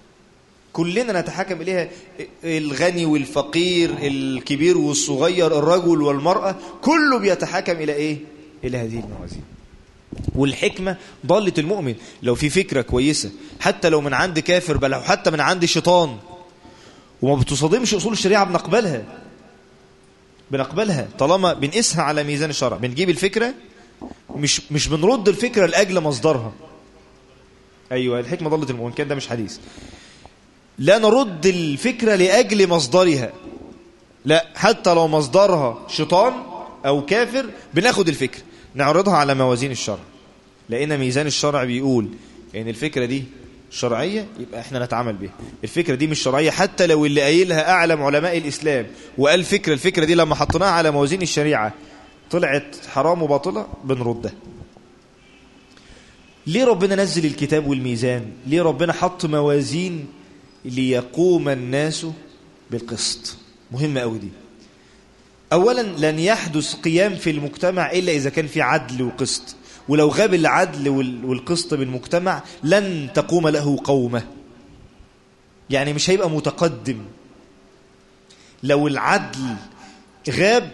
كلنا نتحكم اليها الغني والفقير الكبير والصغير الرجل والمرأة كله بيتحكم الى ايه الى هذه الموازين والحكمة ضالة المؤمن لو في فكرة كويسة حتى لو من عند كافر بل لو حتى من عند شيطان وما بتصادمش أصول الشريعة بنقبلها بنقبلها طالما بنقيسها على ميزان الشرع بنجيب الفكرة مش مش بنرد الفكرة لأجل مصدرها أيوة الحكمة ضالة المؤمن كان ده مش حديث لا نرد الفكرة لأجل مصدرها لا حتى لو مصدرها شيطان أو كافر بناخد الفكرة نعرضها على موازين الشرع لقينا ميزان الشرع بيقول ان الفكرة دي شرعية يبقى احنا نتعامل بها الفكرة دي مش شرعية حتى لو اللي قايلها أعلم علماء الإسلام وقال فكرة الفكرة دي لما حطيناها على موازين الشريعة طلعت حرام وباطلة بنردها ليه ربنا نزل الكتاب والميزان ليه ربنا حط موازين ليقوم الناس بالقسط مهمة قوي دي أولا لن يحدث قيام في المجتمع إلا إذا كان في عدل وقسط ولو غاب العدل والقسط بالمجتمع لن تقوم له قومة يعني مش هيبقى متقدم لو العدل غاب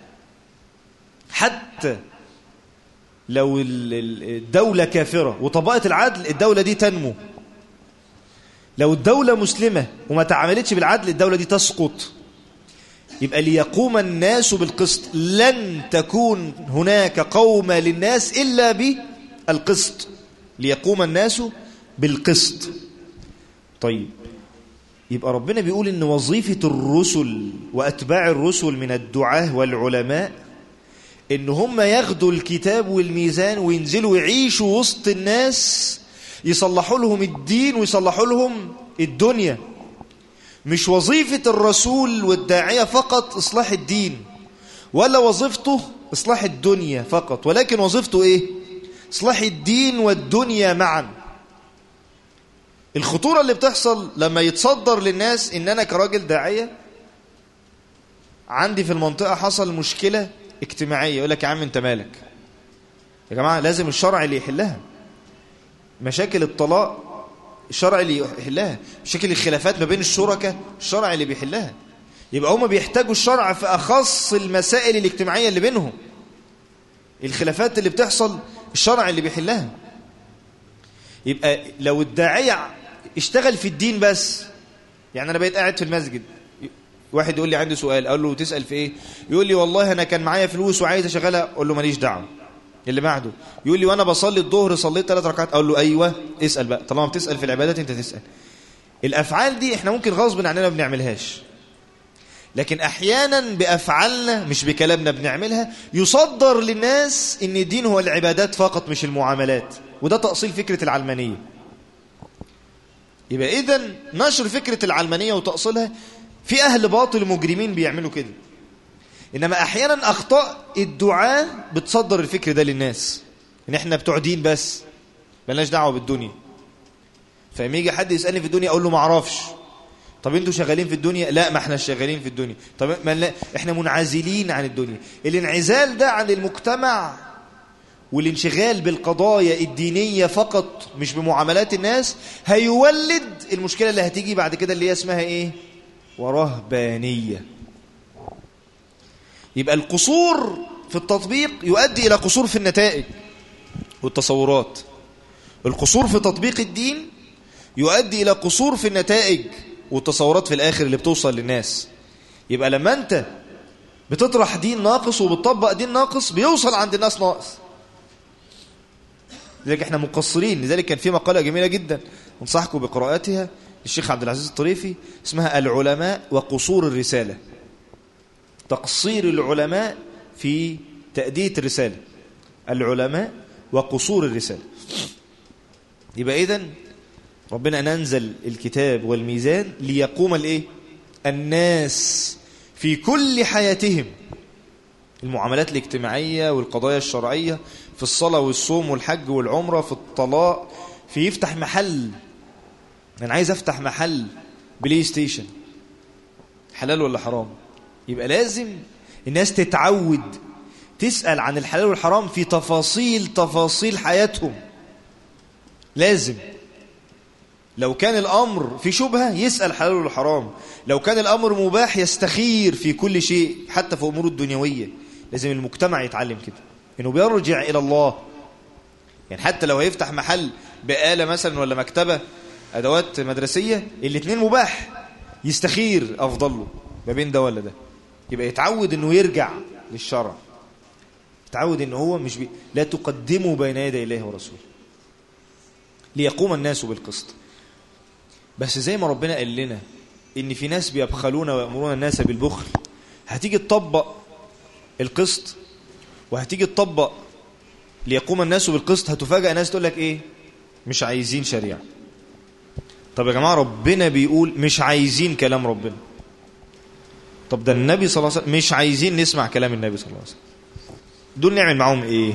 حتى لو الدولة كافرة وطبقت العدل الدولة دي تنمو لو الدولة مسلمة وما تعاملتش بالعدل الدولة دي تسقط يبقى ليقوم الناس بالقسط لن تكون هناك قومة للناس إلا بالقسط ليقوم الناس بالقسط طيب يبقى ربنا بيقول إن وظيفة الرسل وأتباع الرسل من الدعاة والعلماء إن هم ياخدوا الكتاب والميزان وينزلوا يعيشوا وسط الناس يصلحوا لهم الدين ويصلحوا لهم الدنيا مش وظيفة الرسول والداعية فقط إصلاح الدين ولا وظيفته إصلاح الدنيا فقط ولكن وظيفته إيه إصلاح الدين والدنيا معا الخطورة اللي بتحصل لما يتصدر للناس ان انا كراجل داعية عندي في المنطقة حصل مشكلة اجتماعية يقول لك يا عم انت مالك يا جماعة لازم الشرع اللي يحلها مشاكل الطلاق الشرع اللي يحلها مشاكل الخلافات ما بين الشركاء الشرع اللي بيحلها يبقى هما بيحتاجوا الشرع في أخص المسائل الاجتماعية اللي بينهم الخلافات اللي بتحصل الشرع اللي بيحلها يبقى لو الداعية اشتغل في الدين بس يعني أنا بقيت قاعد في المسجد واحد يقول لي عندي سؤال أقول له تسأل في إيه يقول لي والله أنا كان معايا فلوس وعايز أشغلها أقول له ماليش دعوة اللي بعده يقول لي وانا بصلي الظهر صليت ثلاث ركعات اقول له ايوه اسال بقى طالما بتسال في العبادات انت تسال الافعال دي احنا ممكن غصب عننا ما بنعملهاش لكن احيانا بافعالنا مش بكلامنا بنعملها يصدر للناس ان الدين هو العبادات فقط مش المعاملات وده تاصيل فكره العلمانيه يبقى اذا نشر فكره العلمانيه وتاصيلها في اهل باطل مجرمين بيعملوا كده إنما أحيانا أخطاء الدعاء بتصدر الفكر ده للناس إن إحنا بتوع دين بس ملناش دعوة بالدنيا فلما يجي حد يسألني في الدنيا أقول له ما اعرفش طب انتوا شغالين في الدنيا لا ما احنا شغالين في الدنيا طب ما لا احنا منعزلين عن الدنيا الانعزال ده عن المجتمع والانشغال بالقضايا الدينية فقط مش بمعاملات الناس هيولد المشكلة اللي هتيجي بعد كده اللي هي اسمها ايه ورهبانية يبقى القصور في التطبيق يؤدي إلى قصور في النتائج والتصورات القصور في تطبيق الدين يؤدي إلى قصور في النتائج والتصورات في الآخر اللي بتوصل للناس يبقى لما أنت بتطرح دين ناقص وبتطبق دين ناقص بيوصل عند الناس ناقص لذلك احنا مقصرين لذلك كان في مقالة جميلة جدا انصحكم بقراءتها للشيخ عبد العزيز الطريفي اسمها العلماء وقصور الرسالة تقصير العلماء في تأدية الرسالة العلماء وقصور الرسالة يبقى إذن ربنا ننزل الكتاب والميزان ليقوم الايه الناس في كل حياتهم المعاملات الاجتماعية والقضايا الشرعية في الصلاة والصوم والحج والعمرة في الطلاق في يفتح محل أنا عايز أفتح محل بلاي ستيشن حلال ولا حرام يبقى لازم الناس تتعود تسأل عن الحلال والحرام في تفاصيل تفاصيل حياتهم لازم لو كان الأمر في شبهة يسأل حلال ولا حرام لو كان الأمر مباح يستخير في كل شيء حتى في أمور الدنيوية لازم المجتمع يتعلم كده إنه بيرجع إلى الله يعني حتى لو هيفتح محل بآلة مثلا ولا مكتبة أدوات مدرسية الاثنين مباح يستخير أفضل له ما بين ده ولا ده يبقى يتعود انه يرجع للشرع يتعود انه هو مش بي... لا تقدموا بين يدي الله ورسوله ليقوم الناس بالقسط بس زي ما ربنا قال لنا ان في ناس بيبخلون ويأمرون الناس بالبخل هتيجي تطبق القسط وهتيجي تطبق ليقوم الناس بالقسط هتفاجئ ناس تقول لك ايه مش عايزين شريعه طب يا جماعه ربنا بيقول مش عايزين كلام ربنا طب ده النبي صلى الله عليه وسلم مش عايزين نسمع كلام النبي صلى الله عليه وسلم دول نعمل معاهم ايه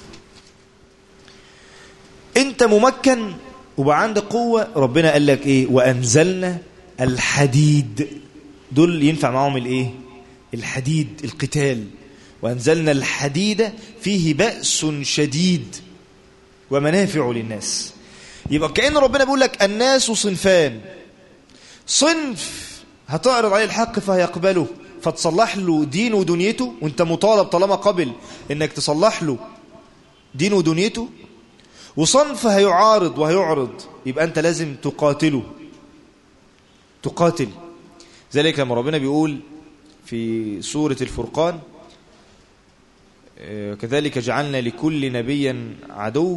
انت ممكن وبقى عندك قوة ربنا قال لك ايه وانزلنا الحديد دول ينفع معاهم الايه الحديد القتال وانزلنا الحديد فيه بأس شديد ومنافع للناس يبقى كأن ربنا بيقول لك الناس صنفان صنف هتعرض عليه الحق فهيقبله فتصلح له دين ودنيته وانت مطالب طالما قبل انك تصلح له دين ودنيته وصنف هيعارض وهيعرض يبقى انت لازم تقاتله تقاتل ذلك لما ربنا بيقول في سورة الفرقان كذلك جعلنا لكل نبي عدو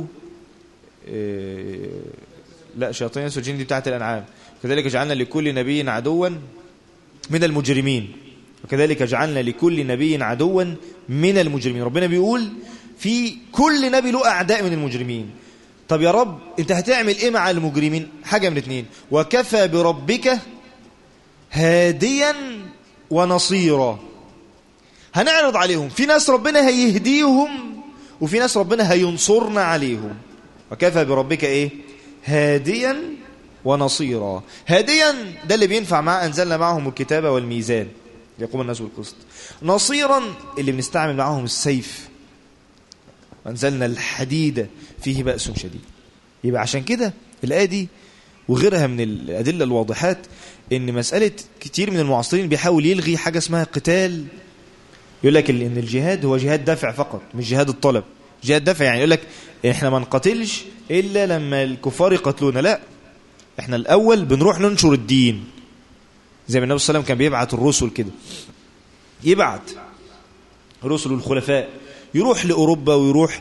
لا شياطين الانس والجن دي بتاعت الانعام كذلك جعلنا لكل نبي عدوا من المجرمين وكذلك جعلنا لكل نبي عدوا من المجرمين ربنا بيقول في كل نبي له اعداء من المجرمين طب يا رب انت هتعمل ايه مع المجرمين حاجه من اتنين وكفى بربك هاديا ونصيرا هنعرض عليهم في ناس ربنا هيهديهم وفي ناس ربنا هينصرنا عليهم وكفى بربك ايه هاديا ونصيرا هاديا ده اللي بينفع معاه أنزلنا معهم الكتاب والميزان يقوم الناس بالقسط نصيرا اللي بنستعمل معهم السيف وأنزلنا الحديد فيه بأس شديد يبقى عشان كده الآية دي وغيرها من الأدلة الواضحات إن مسألة كتير من المعاصرين بيحاول يلغي حاجة اسمها قتال يقول لك إن الجهاد هو جهاد دفع فقط مش جهاد الطلب جهاد دفع يعني يقول لك إحنا ما نقاتلش إلا لما الكفار يقتلونا لا إحنا الأول بنروح ننشر الدين زي ما النبي صلى الله عليه وسلم كان بيبعت الرسل كده يبعت رسل الخلفاء يروح لأوروبا ويروح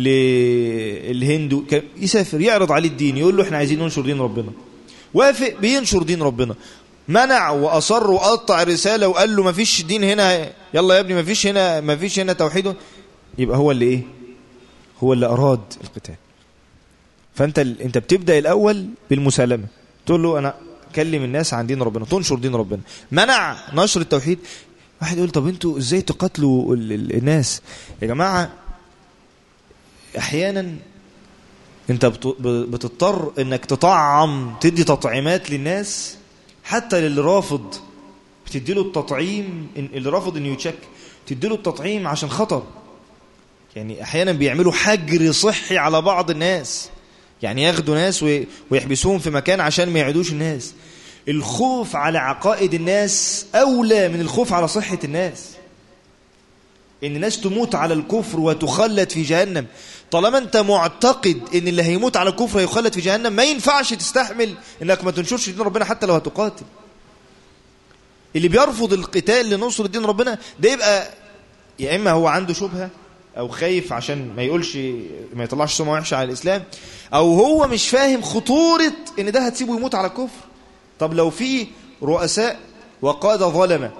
للهند يسافر يعرض عليه الدين يقول له احنا عايزين ننشر دين ربنا وافق بينشر دين ربنا منع واصر وقطع رساله وقال له ما فيش دين هنا يلا يا ابني ما فيش هنا ما فيش هنا توحيد يبقى هو اللي ايه هو اللي اراد القتال فانت انت بتبدا الاول بالمسالمه تقول له انا كلم الناس عن دين ربنا تنشر دين ربنا منع نشر التوحيد واحد يقول طب انتوا ازاي تقاتلوا الناس يا جماعه احيانا انت بتضطر انك تطعم تدي تطعيمات للناس حتى للي رافض بتدي له التطعيم اللي رافض انه يتشك تدي له التطعيم عشان خطر يعني احيانا بيعملوا حجر صحي على بعض الناس يعني ياخدوا ناس ويحبسوهم في مكان عشان ما يعدوش الناس الخوف على عقائد الناس اولى من الخوف على صحة الناس ان الناس تموت على الكفر وتخلد في جهنم طالما انت معتقد ان اللي هيموت على الكفر هيخلد في جهنم ما ينفعش تستحمل انك ما تنشرش دين ربنا حتى لو هتقاتل اللي بيرفض القتال لنصر دين ربنا ده يبقى يا اما هو عنده شبهه او خايف عشان ما يقولش ما يطلعش سمعه وحشه على الاسلام او هو مش فاهم خطوره ان ده هتسيبه يموت على الكفر طب لو في رؤساء وقاده ظلمه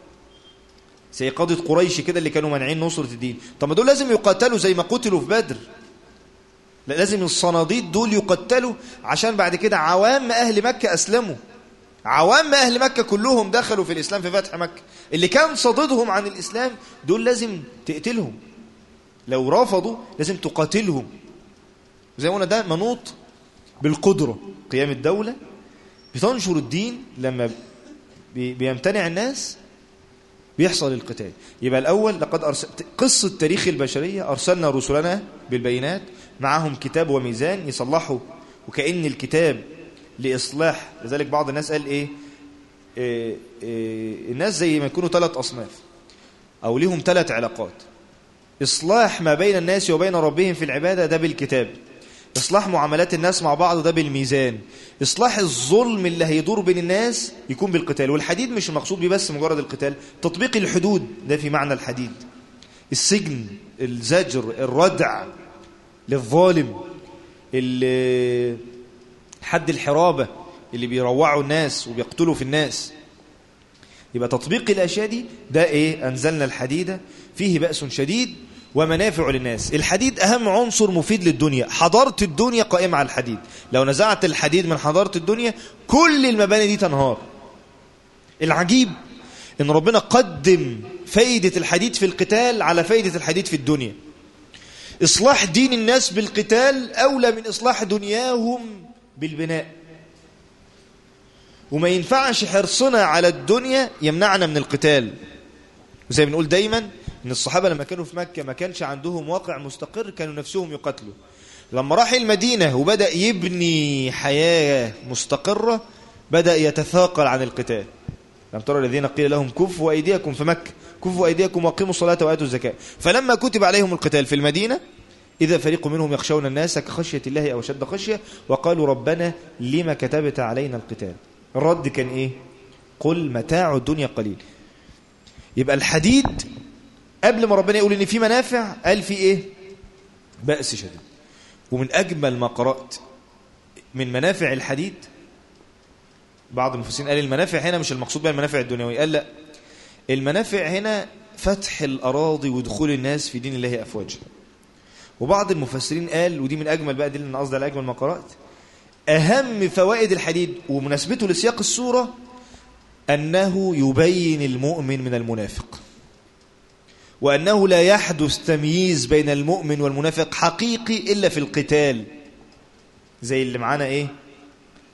زي قادة قريش كده اللي كانوا مانعين نصرة الدين طب ما دول لازم يقاتلوا زي ما قتلوا في بدر لا لازم الصناديد دول يقتلوا عشان بعد كده عوام أهل مكة أسلموا عوام أهل مكة كلهم دخلوا في الإسلام في فتح مكة اللي كان صددهم عن الإسلام دول لازم تقتلهم لو رفضوا لازم تقاتلهم زي ما قلنا ده منوط بالقدرة قيام الدولة بتنشر الدين لما بيمتنع الناس بيحصل القتال يبقى الأول لقد أرسل قصة تاريخ البشرية أرسلنا رسلنا بالبينات معهم كتاب وميزان يصلحوا وكأن الكتاب لإصلاح لذلك بعض الناس قال إيه, إيه, إيه الناس زي ما يكونوا ثلاث أصناف أو ليهم ثلاث علاقات إصلاح ما بين الناس وبين ربهم في العبادة ده بالكتاب إصلاح معاملات الناس مع بعض ده بالميزان إصلاح الظلم اللي هيدور بين الناس يكون بالقتال والحديد مش المقصود بيه بس مجرد القتال تطبيق الحدود ده في معنى الحديد السجن الزجر الردع للظالم حد الحرابة اللي بيروعوا الناس وبيقتلوا في الناس يبقى تطبيق الأشياء دي ده إيه أنزلنا الحديد فيه بأس شديد ومنافع للناس الحديد أهم عنصر مفيد للدنيا حضارة الدنيا قائمة على الحديد لو نزعت الحديد من حضارة الدنيا كل المباني دي تنهار العجيب ان ربنا قدم فايدة الحديد في القتال على فايدة الحديد في الدنيا إصلاح دين الناس بالقتال أولى من إصلاح دنياهم بالبناء وما ينفعش حرصنا على الدنيا يمنعنا من القتال وزي بنقول دايما ان الصحابة لما كانوا في مكة ما كانش عندهم واقع مستقر كانوا نفسهم يقتلوا لما راح المدينة وبدأ يبني حياة مستقرة بدأ يتثاقل عن القتال لم ترى الذين قيل لهم كفوا أيديكم في مكة كفوا أيديكم واقيموا الصلاة وآتوا الزكاة فلما كتب عليهم القتال في المدينة إذا فريق منهم يخشون الناس كخشية الله أو شد خشية وقالوا ربنا لما كتبت علينا القتال الرد كان إيه قل متاع الدنيا قليل يبقى الحديد قبل ما ربنا يقول ان في منافع قال في ايه بأس شديد ومن اجمل ما قرأت من منافع الحديد بعض المفسرين قال المنافع هنا مش المقصود بها المنافع الدنيوية قال لا المنافع هنا فتح الأراضي ودخول الناس في دين الله أفواجا وبعض المفسرين قال ودي من أجمل بقى دي اللي قصدي على أجمل ما قرأت أهم فوائد الحديد ومناسبته لسياق السورة أنه يبين المؤمن من المنافق وأنه لا يحدث تمييز بين المؤمن والمنافق حقيقي إلا في القتال زي اللي معانا إيه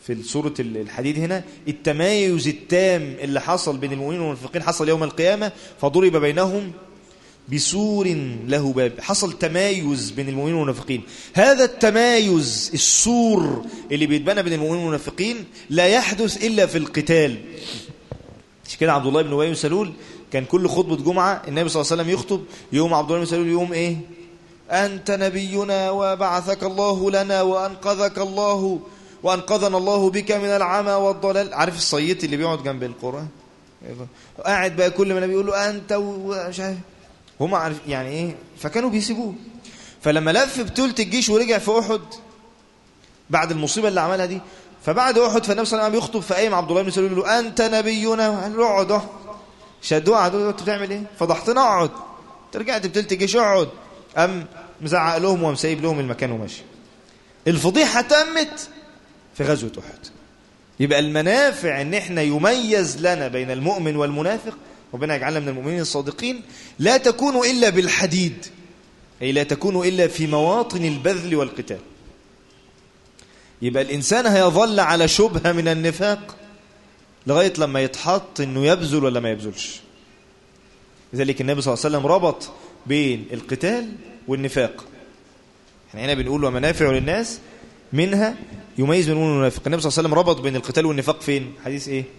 في سورة الحديد هنا التمايز التام اللي حصل بين المؤمنين والمنافقين حصل يوم القيامة فضرب بينهم بسور له باب حصل تمايز بين المؤمنين والمنافقين هذا التمايز السور اللي بيتبنى بين المؤمنين والمنافقين لا يحدث إلا في القتال مش كده عبد الله بن أبي سلول كان كل خطبة جمعة النبي صلى الله عليه وسلم يخطب يوم عبد الله بن سلول يوم إيه أنت نبينا وبعثك الله لنا وأنقذك الله وأنقذنا الله بك من العمى والضلال عارف الصيت اللي بيقعد جنب القرآن قاعد بقى كل ما النبي يقول له أنت ومش عارف هم عارف يعني إيه فكانوا بيسيبوه فلما لف بطولة الجيش ورجع في أحد بعد المصيبة اللي عملها دي فبعد أحد فالنبي صلى الله عليه وسلم يخطب فقايم عبد الله بن سلول يقول له أنت نبينا قال له اقعد اقعد شدوه قعدوا انت بتعمل ايه فضحتنا اقعد انت رجعت بطولة الجيش اقعد قام مزعق لهم وقام سايب لهم المكان وماشي الفضيحة تمت في غزوة أحد يبقى المنافع ان احنا يميز لنا بين المؤمن والمنافق ربنا يجعلنا من المؤمنين الصادقين لا تكون إلا بالحديد أي لا تكون إلا في مواطن البذل والقتال يبقى الإنسان هيظل على شبهة من النفاق لغاية لما يتحط أنه يبذل ولا ما يبذلش لذلك النبي صلى الله عليه وسلم ربط بين القتال والنفاق احنا هنا بنقول ومنافع للناس منها يميز بين المؤمن والمنافق النبي صلى الله عليه وسلم ربط بين القتال والنفاق فين حديث ايه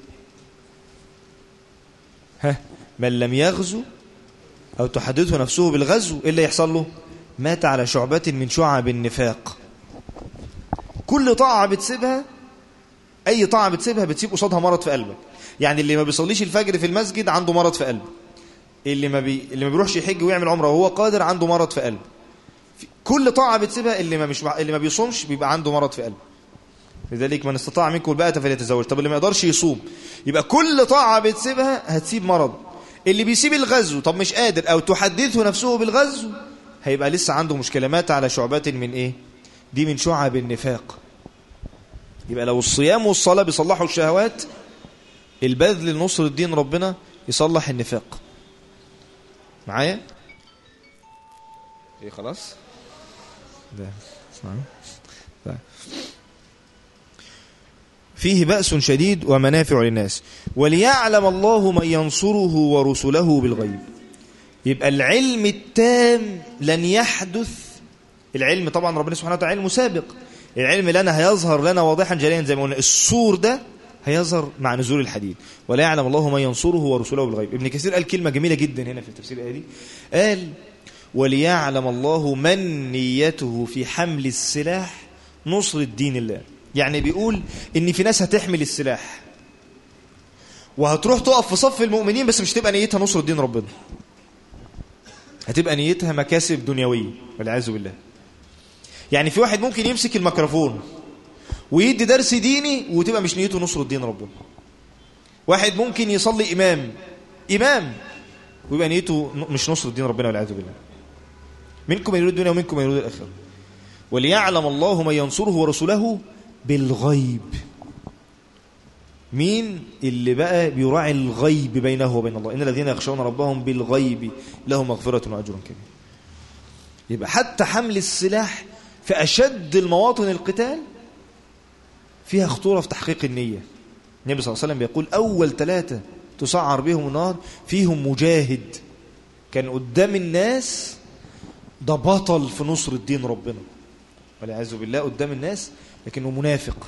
ها من لم يغزو أو تحدثه نفسه بالغزو إيه اللي يحصل له مات على شعبة من شعب النفاق كل طاعة بتسيبها أي طاعة بتسيبها بتسيب قصادها مرض في قلبك يعني اللي ما بيصليش الفجر في المسجد عنده مرض في قلبه اللي ما, بي... اللي ما بيروحش يحج ويعمل عمره وهو قادر عنده مرض في قلبه كل طاعة بتسيبها اللي ما مش اللي ما بيصومش بيبقى عنده مرض في قلبه لذلك من استطاع منكم الباءة فليتزوج طب اللي ما يقدرش يصوم يبقى كل طاعة بتسيبها هتسيب مرض اللي بيسيب الغزو طب مش قادر او تحدثه نفسه بالغزو هيبقى لسه عنده مشكلة مات على شعبات من ايه دي من شعب النفاق يبقى لو الصيام والصلاة بيصلحوا الشهوات البذل لنصر الدين ربنا يصلح النفاق معايا ايه خلاص ده اسمعوا فيه بأس شديد ومنافع للناس وليعلم الله من ينصره ورسله بالغيب يبقى العلم التام لن يحدث العلم طبعا ربنا سبحانه وتعالى علم سابق العلم لنا هيظهر لنا واضحا جليا زي ما قلنا السور ده هيظهر مع نزول الحديد ولا يعلم الله من ينصره ورسله بالغيب ابن كثير قال كلمة جميلة جدا هنا في التفسير الآية دي قال وليعلم الله من نيته في حمل السلاح نصر الدين الله يعني بيقول ان في ناس هتحمل السلاح وهتروح تقف في صف المؤمنين بس مش تبقى نيتها نصر الدين ربنا هتبقى نيتها مكاسب دنيوية والعياذ بالله يعني في واحد ممكن يمسك الميكروفون ويدي درس ديني وتبقى مش نيته نصر الدين ربنا واحد ممكن يصلي إمام إمام ويبقى نيته مش نصر الدين ربنا والعياذ بالله منكم من يريد الدنيا ومنكم من يريد الآخرة وليعلم الله من ينصره ورسوله بالغيب مين اللي بقى بيراعي الغيب بينه وبين الله إن الذين يخشون ربهم بالغيب لهم مغفرة وأجر كبير يبقى حتى حمل السلاح في أشد المواطن القتال فيها خطورة في تحقيق النية النبي صلى الله عليه وسلم بيقول أول ثلاثة تسعر بهم النار فيهم مجاهد كان قدام الناس ده بطل في نصر الدين ربنا والعياذ بالله قدام الناس لكنه منافق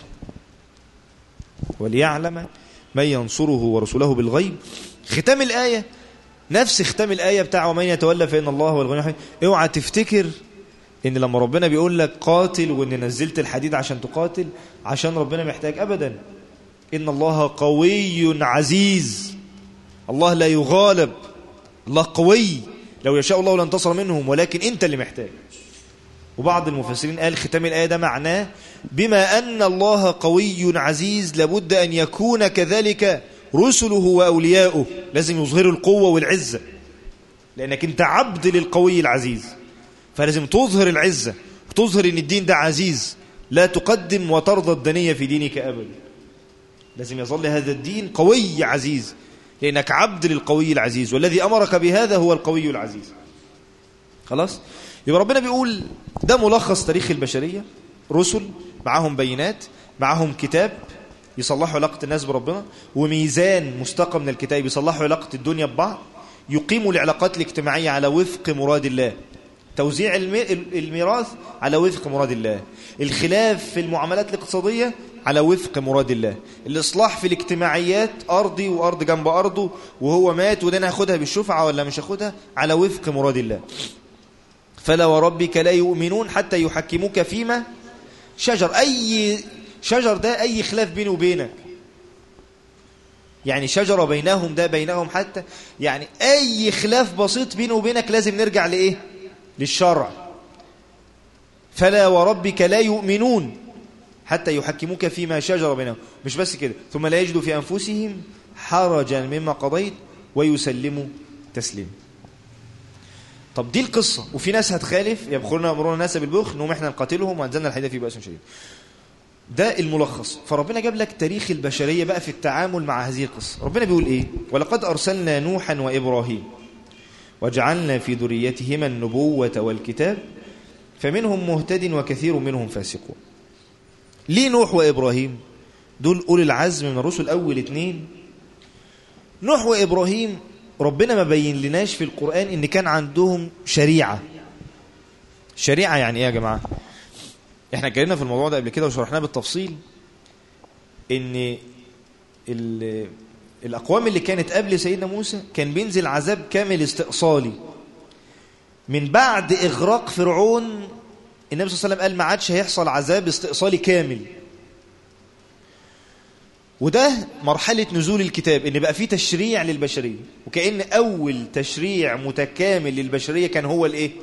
وليعلم من ينصره ورسوله بالغيب ختام الآية نفس ختام الآية بتاع ومن يتولى فإن الله هو الغني الحميد اوعى تفتكر ان لما ربنا بيقول لك قاتل وان نزلت الحديد عشان تقاتل عشان ربنا محتاج ابدا ان الله قوي عزيز الله لا يغالب الله قوي لو يشاء الله لانتصر منهم ولكن انت اللي محتاج وبعض المفسرين قال ختام الآية ده معناه بما أن الله قوي عزيز لابد أن يكون كذلك رسله وأولياؤه لازم يظهروا القوة والعزة لأنك أنت عبد للقوي العزيز فلازم تظهر العزة وتظهر أن الدين ده عزيز لا تقدم وترضى الدنية في دينك أبدا لازم يظل هذا الدين قوي عزيز لأنك عبد للقوي العزيز والذي أمرك بهذا هو القوي العزيز خلاص يبقى ربنا بيقول ده ملخص تاريخ البشرية رسل معاهم بينات معهم كتاب يصلحوا علاقة الناس بربنا وميزان مستقى من الكتاب يصلحوا علاقة الدنيا ببعض يقيموا العلاقات الاجتماعية على وفق مراد الله توزيع الميراث على وفق مراد الله الخلاف في المعاملات الاقتصادية على وفق مراد الله الإصلاح في الاجتماعيات أرضي وأرض جنب أرضه وهو مات وده أنا هاخدها بالشفعة ولا مش هاخدها على وفق مراد الله فلا وربك لا يؤمنون حتى يحكموك فيما شجر أي شجر ده أي خلاف بيني وبينك يعني شجرة بينهم ده بينهم حتى يعني أي خلاف بسيط بيني وبينك لازم نرجع لإيه للشرع فلا وربك لا يؤمنون حتى يحكموك فيما شجر بينهم مش بس كده ثم لا يجدوا في أنفسهم حرجا مما قضيت ويسلموا تسليم طب دي القصة وفي ناس هتخالف يبخلون أمرون الناس بالبخل نقوم احنا نقاتلهم وانزلنا الحديث في بأس شديد ده الملخص فربنا جاب لك تاريخ البشرية بقى في التعامل مع هذه القصة ربنا بيقول ايه ولقد أرسلنا نوحا وإبراهيم وجعلنا في ذريتهما النبوة والكتاب فمنهم مهتد وكثير منهم فاسقون ليه نوح وإبراهيم دول أولي العزم من الرسل أول اتنين نوح وإبراهيم ربنا ما بين لناش في القرآن إن كان عندهم شريعة شريعة يعني إيه يا جماعة إحنا اتكلمنا في الموضوع ده قبل كده وشرحناه بالتفصيل إن الأقوام اللي كانت قبل سيدنا موسى كان بينزل عذاب كامل استئصالي من بعد إغراق فرعون النبي صلى الله عليه وسلم قال ما عادش هيحصل عذاب استئصالي كامل وده مرحلة نزول الكتاب ان بقى فيه تشريع للبشرية وكأن أول تشريع متكامل للبشرية كان هو الايه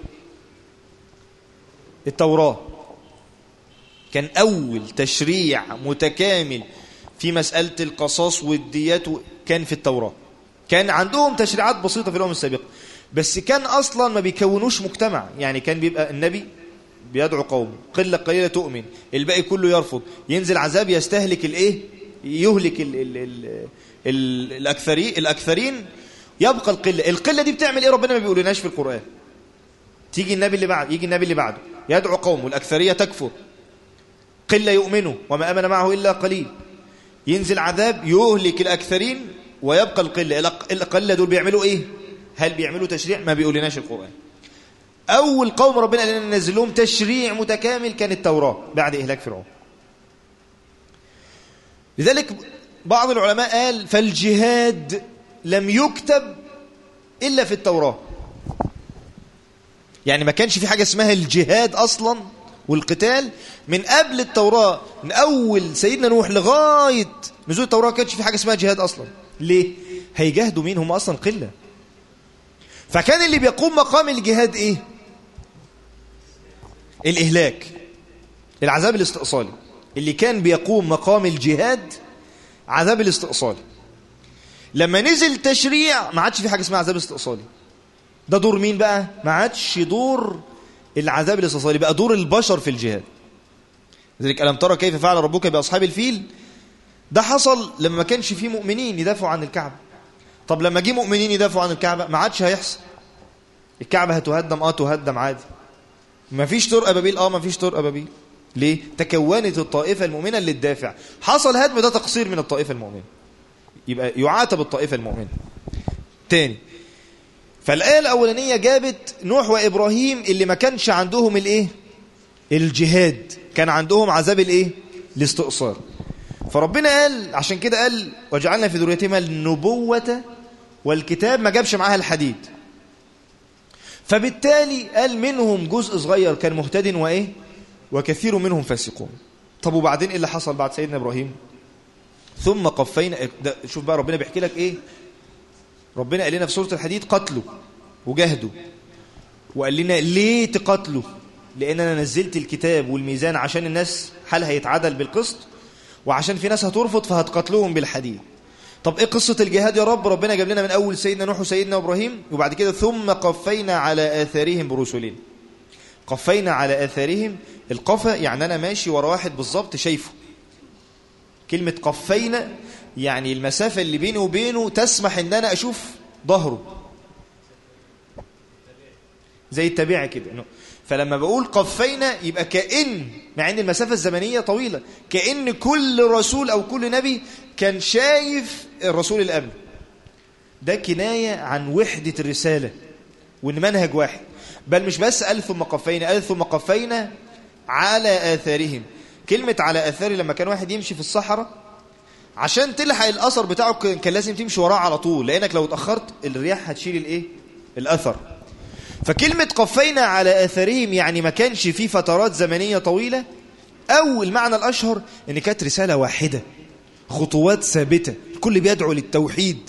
التوراة كان أول تشريع متكامل في مسألة القصاص والديات كان في التوراة كان عندهم تشريعات بسيطة في الأمم السابقة بس كان أصلا ما بيكونوش مجتمع يعني كان بيبقى النبي بيدعو قوم قلة قليلة تؤمن الباقي كله يرفض ينزل عذاب يستهلك الايه يهلك ال ال ال ال الأكثرين الأكثرين يبقى القلة القلة دي بتعمل ايه ربنا ما بيقولناش في القرآن تيجي النبي اللي بعد يجي النبي اللي بعده يدعو قوم والأكثرية تكفر قلة يؤمنوا وما أمن معه إلا قليل ينزل عذاب يهلك الأكثرين ويبقى القلة القلة دول بيعملوا إيه هل بيعملوا تشريع ما بيقولناش القرآن أول قوم ربنا قال لنا نزل لهم تشريع متكامل كان التوراة بعد إهلاك فرعون لذلك بعض العلماء قال فالجهاد لم يكتب إلا في التوراة يعني ما كانش في حاجة اسمها الجهاد أصلا والقتال من قبل التوراة من أول سيدنا نوح لغاية نزول التوراة كانش في حاجة اسمها جهاد أصلا ليه؟ هيجاهدوا مين هم أصلا قلة فكان اللي بيقوم مقام الجهاد إيه؟ الإهلاك العذاب الاستئصالي اللي كان بيقوم مقام الجهاد عذاب الاستئصالي لما نزل تشريع ما عادش في حاجة اسمها عذاب استئصالي ده دور مين بقى؟ ما عادش دور العذاب الاستئصالي بقى دور البشر في الجهاد لذلك ألم ترى كيف فعل ربك بأصحاب الفيل ده حصل لما ما كانش فيه مؤمنين يدافعوا عن الكعبة طب لما جه مؤمنين يدافعوا عن الكعبة ما عادش هيحصل الكعبة هتهدم اه تهدم عادي ما فيش طرق أبابيل اه ما فيش طرق أبابيل ليه؟ تكونت الطائفة المؤمنة اللي تدافع حصل هدم ده تقصير من الطائفة المؤمنة يبقى يعاتب الطائفة المؤمنة تاني فالآية الأولانية جابت نوح وإبراهيم اللي ما كانش عندهم الإيه؟ الجهاد كان عندهم عذاب الإيه؟ الاستئصال فربنا قال عشان كده قال وجعلنا في ذريتهما النبوة والكتاب ما جابش معاها الحديد فبالتالي قال منهم جزء صغير كان مهتد وإيه؟ وكثير منهم فاسقون طب وبعدين ايه اللي حصل بعد سيدنا إبراهيم ثم قفينا شوف بقى ربنا بيحكي لك ايه ربنا قال لنا في سورة الحديد قتلوا وجاهدوا وقال لنا ليه تقتلوا لأن أنا نزلت الكتاب والميزان عشان الناس حالها يتعدل بالقسط وعشان في ناس هترفض فهتقتلوهم بالحديد طب ايه قصة الجهاد يا رب ربنا جاب لنا من أول سيدنا نوح وسيدنا إبراهيم وبعد كده ثم قفينا على آثارهم برسلين قفينا على آثارهم القفا يعني أنا ماشي ورا واحد بالظبط شايفه كلمة قفينا يعني المسافة اللي بيني وبينه تسمح ان انا اشوف ظهره زي التابعي كده فلما بقول قفينا يبقى كأن مع ان المسافة الزمنية طويلة كأن كل رسول او كل نبي كان شايف الرسول اللي قبله ده كناية عن وحدة الرسالة وان منهج واحد بل مش بس قال ثم قفينا قال ثم قفينا على آثارهم كلمة على آثاري لما كان واحد يمشي في الصحراء عشان تلحق الأثر بتاعه كان لازم تمشي وراه على طول لأنك لو اتأخرت الرياح هتشيل الإيه؟ الأثر فكلمة قفينا على آثارهم يعني ما كانش فيه فترات زمنية طويلة أو المعنى الأشهر إن كانت رسالة واحدة خطوات ثابتة الكل بيدعو للتوحيد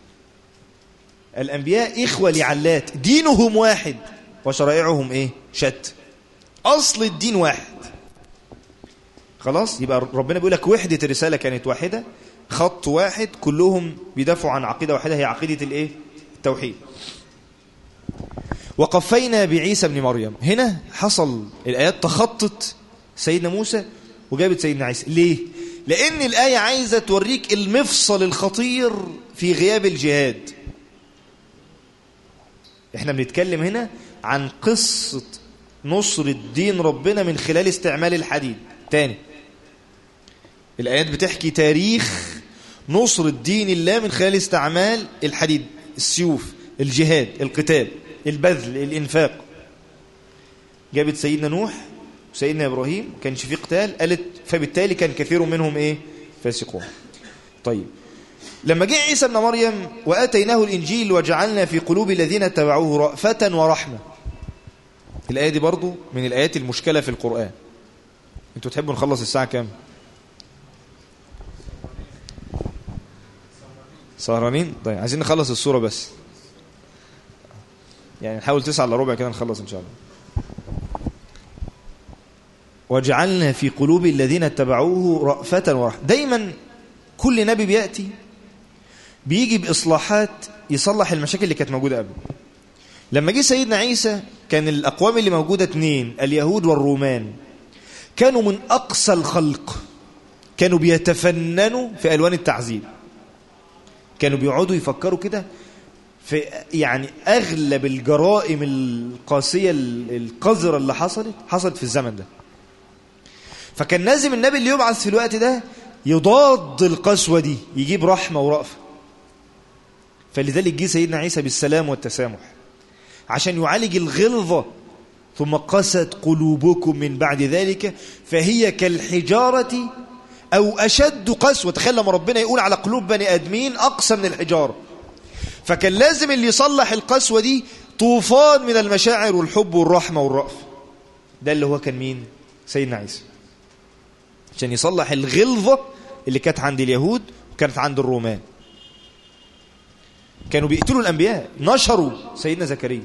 الأنبياء إخوة لعلات دينهم واحد وشرائعهم إيه؟ شت أصل الدين واحد خلاص يبقى ربنا بيقول لك وحدة الرسالة كانت واحدة خط واحد كلهم بيدافعوا عن عقيدة واحدة هي عقيدة الإيه؟ التوحيد وقفينا بعيسى بن مريم هنا حصل الآيات تخطت سيدنا موسى وجابت سيدنا عيسى ليه؟ لأن الآية عايزة توريك المفصل الخطير في غياب الجهاد احنا بنتكلم هنا عن قصة نصر الدين ربنا من خلال استعمال الحديد تاني الآيات بتحكي تاريخ نصر الدين الله من خلال استعمال الحديد السيوف الجهاد القتال البذل الإنفاق جابت سيدنا نوح وسيدنا إبراهيم كانش في قتال قالت فبالتالي كان كثير منهم إيه فاسقون طيب لما جاء عيسى ابن مريم وآتيناه الإنجيل وجعلنا في قلوب الذين اتبعوه رأفة ورحمة الآية دي برضو من الآيات المشكلة في القرآن انتوا تحبوا نخلص الساعة كام سهرانين طيب عايزين نخلص الصورة بس يعني نحاول تسعة الا ربع كده نخلص ان شاء الله وجعلنا في قلوب الذين اتبعوه رأفة ورحمة دايما كل نبي بيأتي بيجي بإصلاحات يصلح المشاكل اللي كانت موجودة قبل لما جه سيدنا عيسى كان الأقوام اللي موجودة اتنين اليهود والرومان كانوا من أقصى الخلق كانوا بيتفننوا في ألوان التعذيب كانوا بيقعدوا يفكروا كده في يعني أغلب الجرائم القاسية القذرة اللي حصلت حصلت في الزمن ده فكان لازم النبي اللي يبعث في الوقت ده يضاد القسوة دي يجيب رحمة ورأفة فلذلك جه سيدنا عيسى بالسلام والتسامح عشان يعالج الغلظة ثم قست قلوبكم من بعد ذلك فهي كالحجارة أو أشد قسوة تخيل لما ربنا يقول على قلوب بني آدمين أقسى من الحجارة فكان لازم اللي يصلح القسوة دي طوفان من المشاعر والحب والرحمة والرأف ده اللي هو كان مين سيدنا عيسى عشان يصلح الغلظة اللي كانت عند اليهود وكانت عند الرومان كانوا بيقتلوا الأنبياء نشروا سيدنا زكريا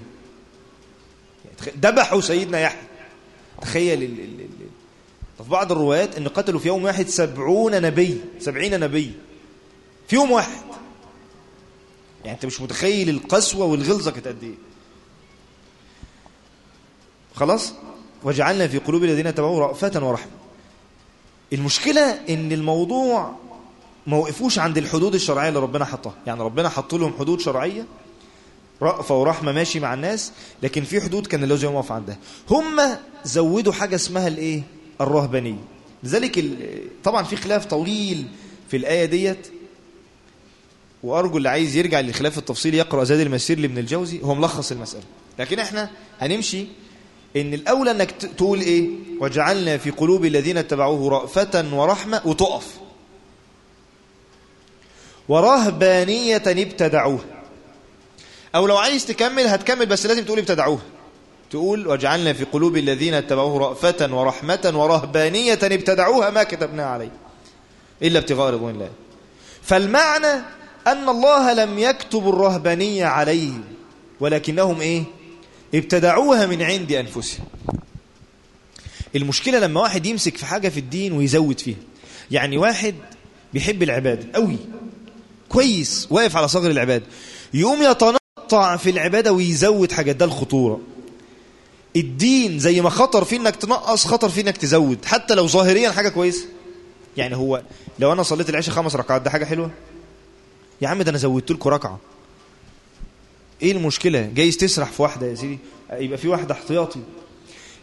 ذبحوا سيدنا يحيى تخيل ال ال ال في بعض الروايات ان قتلوا في يوم واحد سبعون نبي سبعين نبي في يوم واحد يعني انت مش متخيل القسوة والغلظة كانت قد ايه خلاص وجعلنا في قلوب الذين تبعوا رأفة ورحمة المشكلة ان الموضوع ما وقفوش عند الحدود الشرعية اللي ربنا حطها يعني ربنا حط لهم حدود شرعية رأفة ورحمة ماشي مع الناس لكن في حدود كان لازم يقف عندها هم زودوا حاجة اسمها الايه الرهبانية لذلك طبعا في خلاف طويل في الآية ديت وأرجو اللي عايز يرجع للخلاف التفصيلي يقرأ زاد المسير لابن الجوزي هو ملخص المسألة لكن احنا هنمشي ان الأولى انك تقول ايه وجعلنا في قلوب الذين اتبعوه رأفة ورحمة وتقف ورهبانية ابتدعوها أو لو عايز تكمل هتكمل بس لازم تقول ابتدعوها تقول وجعلنا في قلوب الذين اتبعوه رأفة ورحمة ورهبانية ابتدعوها ما كتبنا عليه إلا ابتغاء رضوان الله فالمعنى أن الله لم يكتب الرهبانية عليهم ولكنهم إيه ابتدعوها من عند أنفسهم المشكلة لما واحد يمسك في حاجة في الدين ويزود فيها يعني واحد بيحب العبادة قوي كويس واقف على صغر العبادة يقوم يتنطع في العبادة ويزود حاجات ده الخطورة الدين زي ما خطر فيه انك تنقص خطر فيه انك تزود حتى لو ظاهريا حاجة كويسة يعني هو لو انا صليت العشاء خمس ركعات ده حاجة حلوة يا عم ده انا زودت لكم ركعة ايه المشكلة جايز تسرح في واحدة يا سيدي يبقى في واحدة احتياطي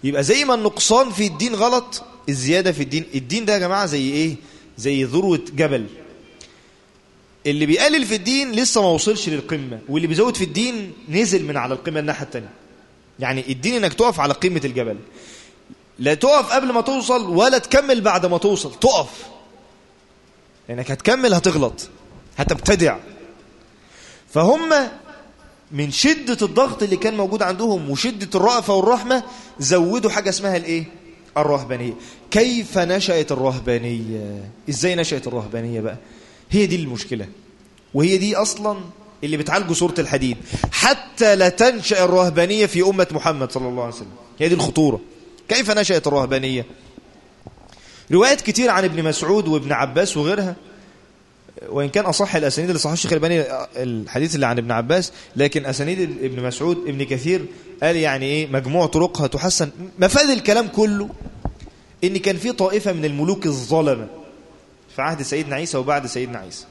يبقى زي ما النقصان في الدين غلط الزيادة في الدين الدين ده يا جماعة زي ايه زي ذروة جبل اللي بيقلل في الدين لسه ما وصلش للقمة واللي بيزود في الدين نزل من على القمة الناحية التانية يعني الدين انك تقف على قمة الجبل لا تقف قبل ما توصل ولا تكمل بعد ما توصل تقف لانك هتكمل هتغلط هتبتدع فهم من شدة الضغط اللي كان موجود عندهم وشدة الرأفة والرحمة زودوا حاجة اسمها الايه الرهبانية كيف نشأت الرهبانية ازاي نشأت الرهبانية بقى هي دي المشكلة وهي دي أصلا اللي بتعالجه سورة الحديد حتى لا تنشأ الرهبانية في أمة محمد صلى الله عليه وسلم هي دي الخطورة كيف نشأت الرهبانية روايات كتير عن ابن مسعود وابن عباس وغيرها وإن كان أصح الأسانيد اللي صحيح الشيخ الباني الحديث اللي عن ابن عباس لكن أسانيد ابن مسعود ابن كثير قال يعني إيه مجموع طرقها تحسن مفاد الكلام كله إن كان في طائفة من الملوك الظلمة في عهد سيدنا عيسى وبعد سيدنا عيسى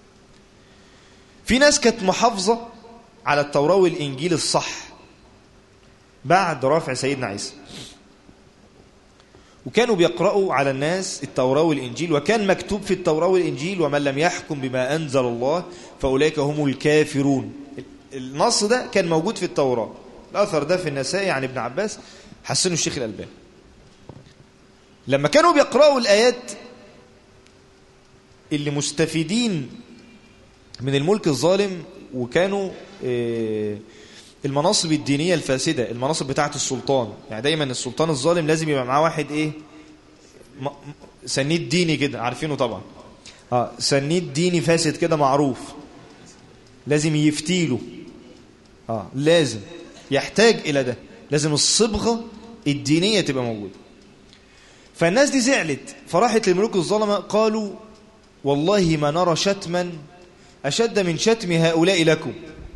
في ناس كانت محافظة على التوراة والإنجيل الصح بعد رفع سيدنا عيسى وكانوا بيقرأوا على الناس التوراة والإنجيل وكان مكتوب في التوراة والإنجيل ومن لم يحكم بما أنزل الله فأولئك هم الكافرون النص ده كان موجود في التوراة الأثر ده في النسائي عن ابن عباس حسنه الشيخ الألباني لما كانوا بيقرأوا الآيات اللي مستفيدين من الملك الظالم وكانوا المناصب الدينية الفاسدة المناصب بتاعة السلطان يعني دايما السلطان الظالم لازم يبقى معاه واحد ايه سنيد ديني كده عارفينه طبعا اه سنيد ديني فاسد كده معروف لازم يفتيله اه لازم يحتاج الى ده لازم الصبغة الدينية تبقى موجودة فالناس دي زعلت فراحت للملوك الظلمة قالوا والله ما نرى شتما أشد من شتم هؤلاء لكم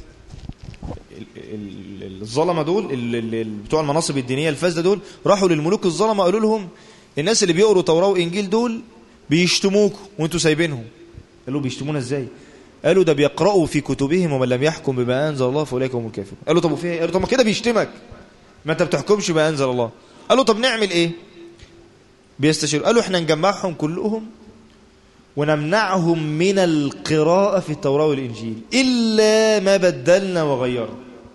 الظلمة دول بتوع المناصب الدينية الفاسدة دول راحوا للملوك الظلمة قالوا لهم الناس اللي بيقروا توراة وإنجيل دول بيشتموكم وانتوا سايبينهم قالوا بيشتمونا ازاي قالوا ده بيقرأوا في كتبهم ومن لم يحكم بما أنزل الله فأولئك هم الكافرون قالوا طب وفيها قالوا طب ما كده بيشتمك ما انت بتحكمش بما أنزل الله قالوا طب نعمل ايه بيستشيروا قالوا احنا نجمعهم كلهم ونمنعهم من القراءة في التوراة والإنجيل إلا ما بدلنا وغيرنا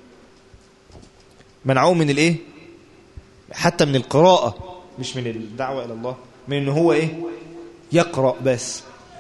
منعوهم من الايه حتى من القراءة مش من الدعوة إلى الله من ان هو ايه يقرأ بس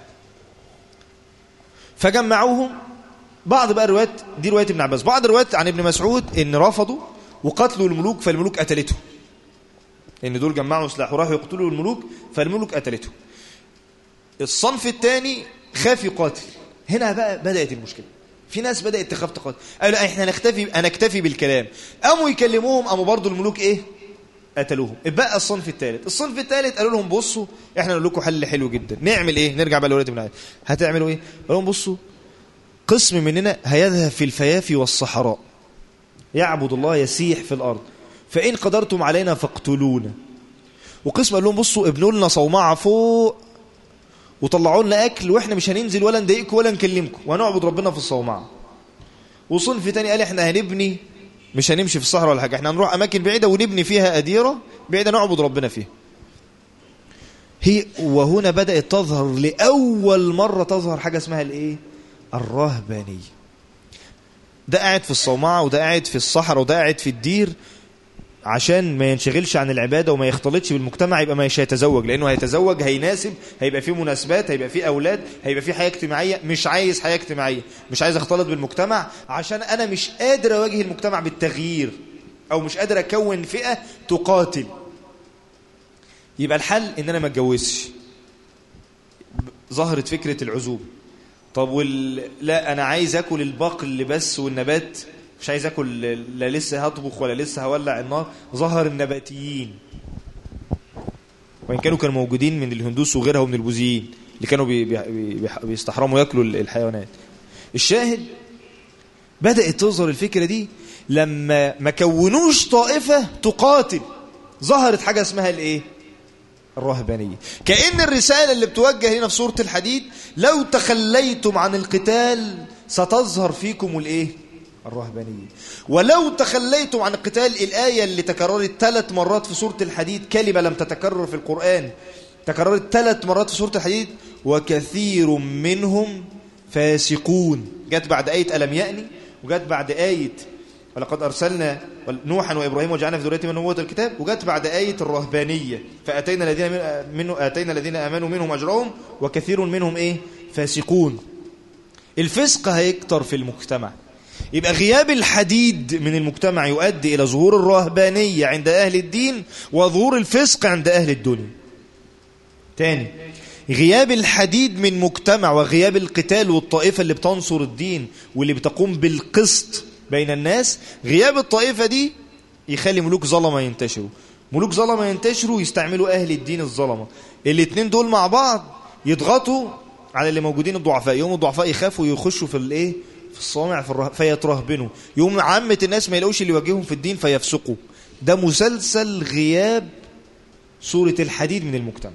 فجمعوهم بعض بقى الروايات دي رواية ابن عباس بعض الروايات عن ابن مسعود ان رفضوا وقتلوا الملوك فالملوك قتلتهم ان دول جمعوا سلاح وراحوا يقتلوا الملوك فالملوك قتلتهم الصنف الثاني خاف يقاتل هنا بقى بدأت المشكلة في ناس بدأت تخاف تقاتل قالوا لا احنا نكتفي هنكتفي بالكلام قاموا يكلموهم قاموا برضو الملوك ايه قتلوهم بقى الصنف الثالث الصنف الثالث قالوا لهم بصوا احنا نقول لكم حل حلو جدا نعمل ايه نرجع بقى لولاد ابن عاد هتعملوا ايه قالوا لهم بصوا قسم مننا هيذهب في الفيافي والصحراء يعبد الله يسيح في الارض فان قدرتم علينا فاقتلونا وقسم قال لهم بصوا ابنوا لنا صومعه فوق وطلعوا لنا اكل واحنا مش هننزل ولا نضايقكم ولا نكلمكم وهنعبد ربنا في الصومعه وصنف تاني قال احنا هنبني مش هنمشي في الصحراء ولا حاجه احنا هنروح اماكن بعيده ونبني فيها اديره بعيده نعبد ربنا فيها هي وهنا بدات تظهر لاول مره تظهر حاجه اسمها الايه الرهبانيه ده قاعد في الصومعه وده قاعد في الصحراء وده قاعد في الدير عشان ما ينشغلش عن العبادة وما يختلطش بالمجتمع يبقى مش هيتزوج لأنه هيتزوج هيناسب هيبقى فيه مناسبات هيبقى فيه أولاد هيبقى فيه حياة اجتماعية مش عايز حياة اجتماعية مش عايز اختلط بالمجتمع عشان أنا مش قادر أواجه المجتمع بالتغيير أو مش قادر أكون فئة تقاتل يبقى الحل إن أنا ما اتجوزش ظهرت فكرة العزوب طب وال... لا أنا عايز أكل البقل بس والنبات مش عايز اكل لا لسه هطبخ ولا لسه هولع النار ظهر النباتيين وان كانوا كانوا موجودين من الهندوس وغيرها ومن البوذيين اللي كانوا بي بي بيستحرموا ياكلوا الحيوانات الشاهد بدأت تظهر الفكرة دي لما ما كونوش طائفة تقاتل ظهرت حاجة اسمها الايه الرهبانية كأن الرسالة اللي بتوجه هنا في سورة الحديد لو تخليتم عن القتال ستظهر فيكم الايه الرهبانية ولو تخليتم عن القتال الآية اللي تكررت ثلاث مرات في سورة الحديد كلمة لم تتكرر في القرآن تكررت ثلاث مرات في سورة الحديد وكثير منهم فاسقون جت بعد آية ألم يأني وجت بعد آية ولقد أرسلنا نوحا وإبراهيم وجعلنا في ذريتهم نبوة الكتاب وجت بعد آية الرهبانية فأتينا الذين منه آتينا الذين آمنوا منهم أجرهم وكثير منهم إيه فاسقون الفسق هيكتر في المجتمع يبقى غياب الحديد من المجتمع يؤدي إلى ظهور الرهبانية عند أهل الدين وظهور الفسق عند أهل الدنيا تاني غياب الحديد من مجتمع وغياب القتال والطائفة اللي بتنصر الدين واللي بتقوم بالقسط بين الناس غياب الطائفة دي يخلي ملوك ظلمة ينتشروا ملوك ظلمة ينتشروا يستعملوا أهل الدين الظلمة الاثنين دول مع بعض يضغطوا على اللي موجودين الضعفاء يوم الضعفاء يخافوا يخشوا في الايه في الصوامع في الره... فيترهبنوا يوم عامة الناس ما يلاقوش اللي يواجههم في الدين فيفسقوا ده مسلسل غياب سورة الحديد من المجتمع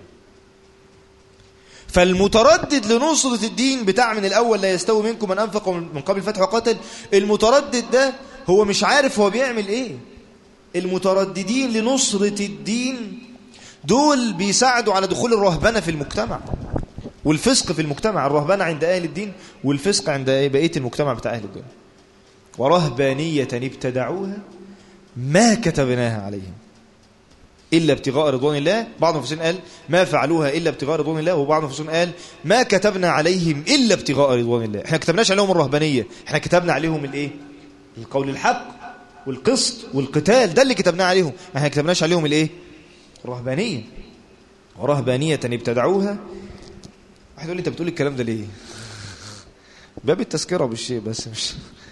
فالمتردد لنصرة الدين بتاع من الأول لا يستوي منكم من أنفق من قبل الفتح وقتل المتردد ده هو مش عارف هو بيعمل إيه المترددين لنصرة الدين دول بيساعدوا على دخول الرهبنة في المجتمع والفسق في المجتمع الرهبنة عند أهل الدين والفسق عند بقية المجتمع بتاع أهل الدين ورهبانية ابتدعوها ما كتبناها عليهم إلا ابتغاء رضوان الله بعض المفسرين قال ما فعلوها إلا ابتغاء رضوان الله وبعض المفسرين قال ما كتبنا عليهم إلا ابتغاء رضوان الله احنا كتبناش عليهم الرهبانية احنا كتبنا عليهم الايه القول الحق والقسط والقتال ده اللي كتبناه عليهم احنا كتبناش عليهم الايه الرهبانية ورهبانية ابتدعوها واحد يقول لي انت بتقول الكلام ده ليه باب التذكرة بالشيء بس مش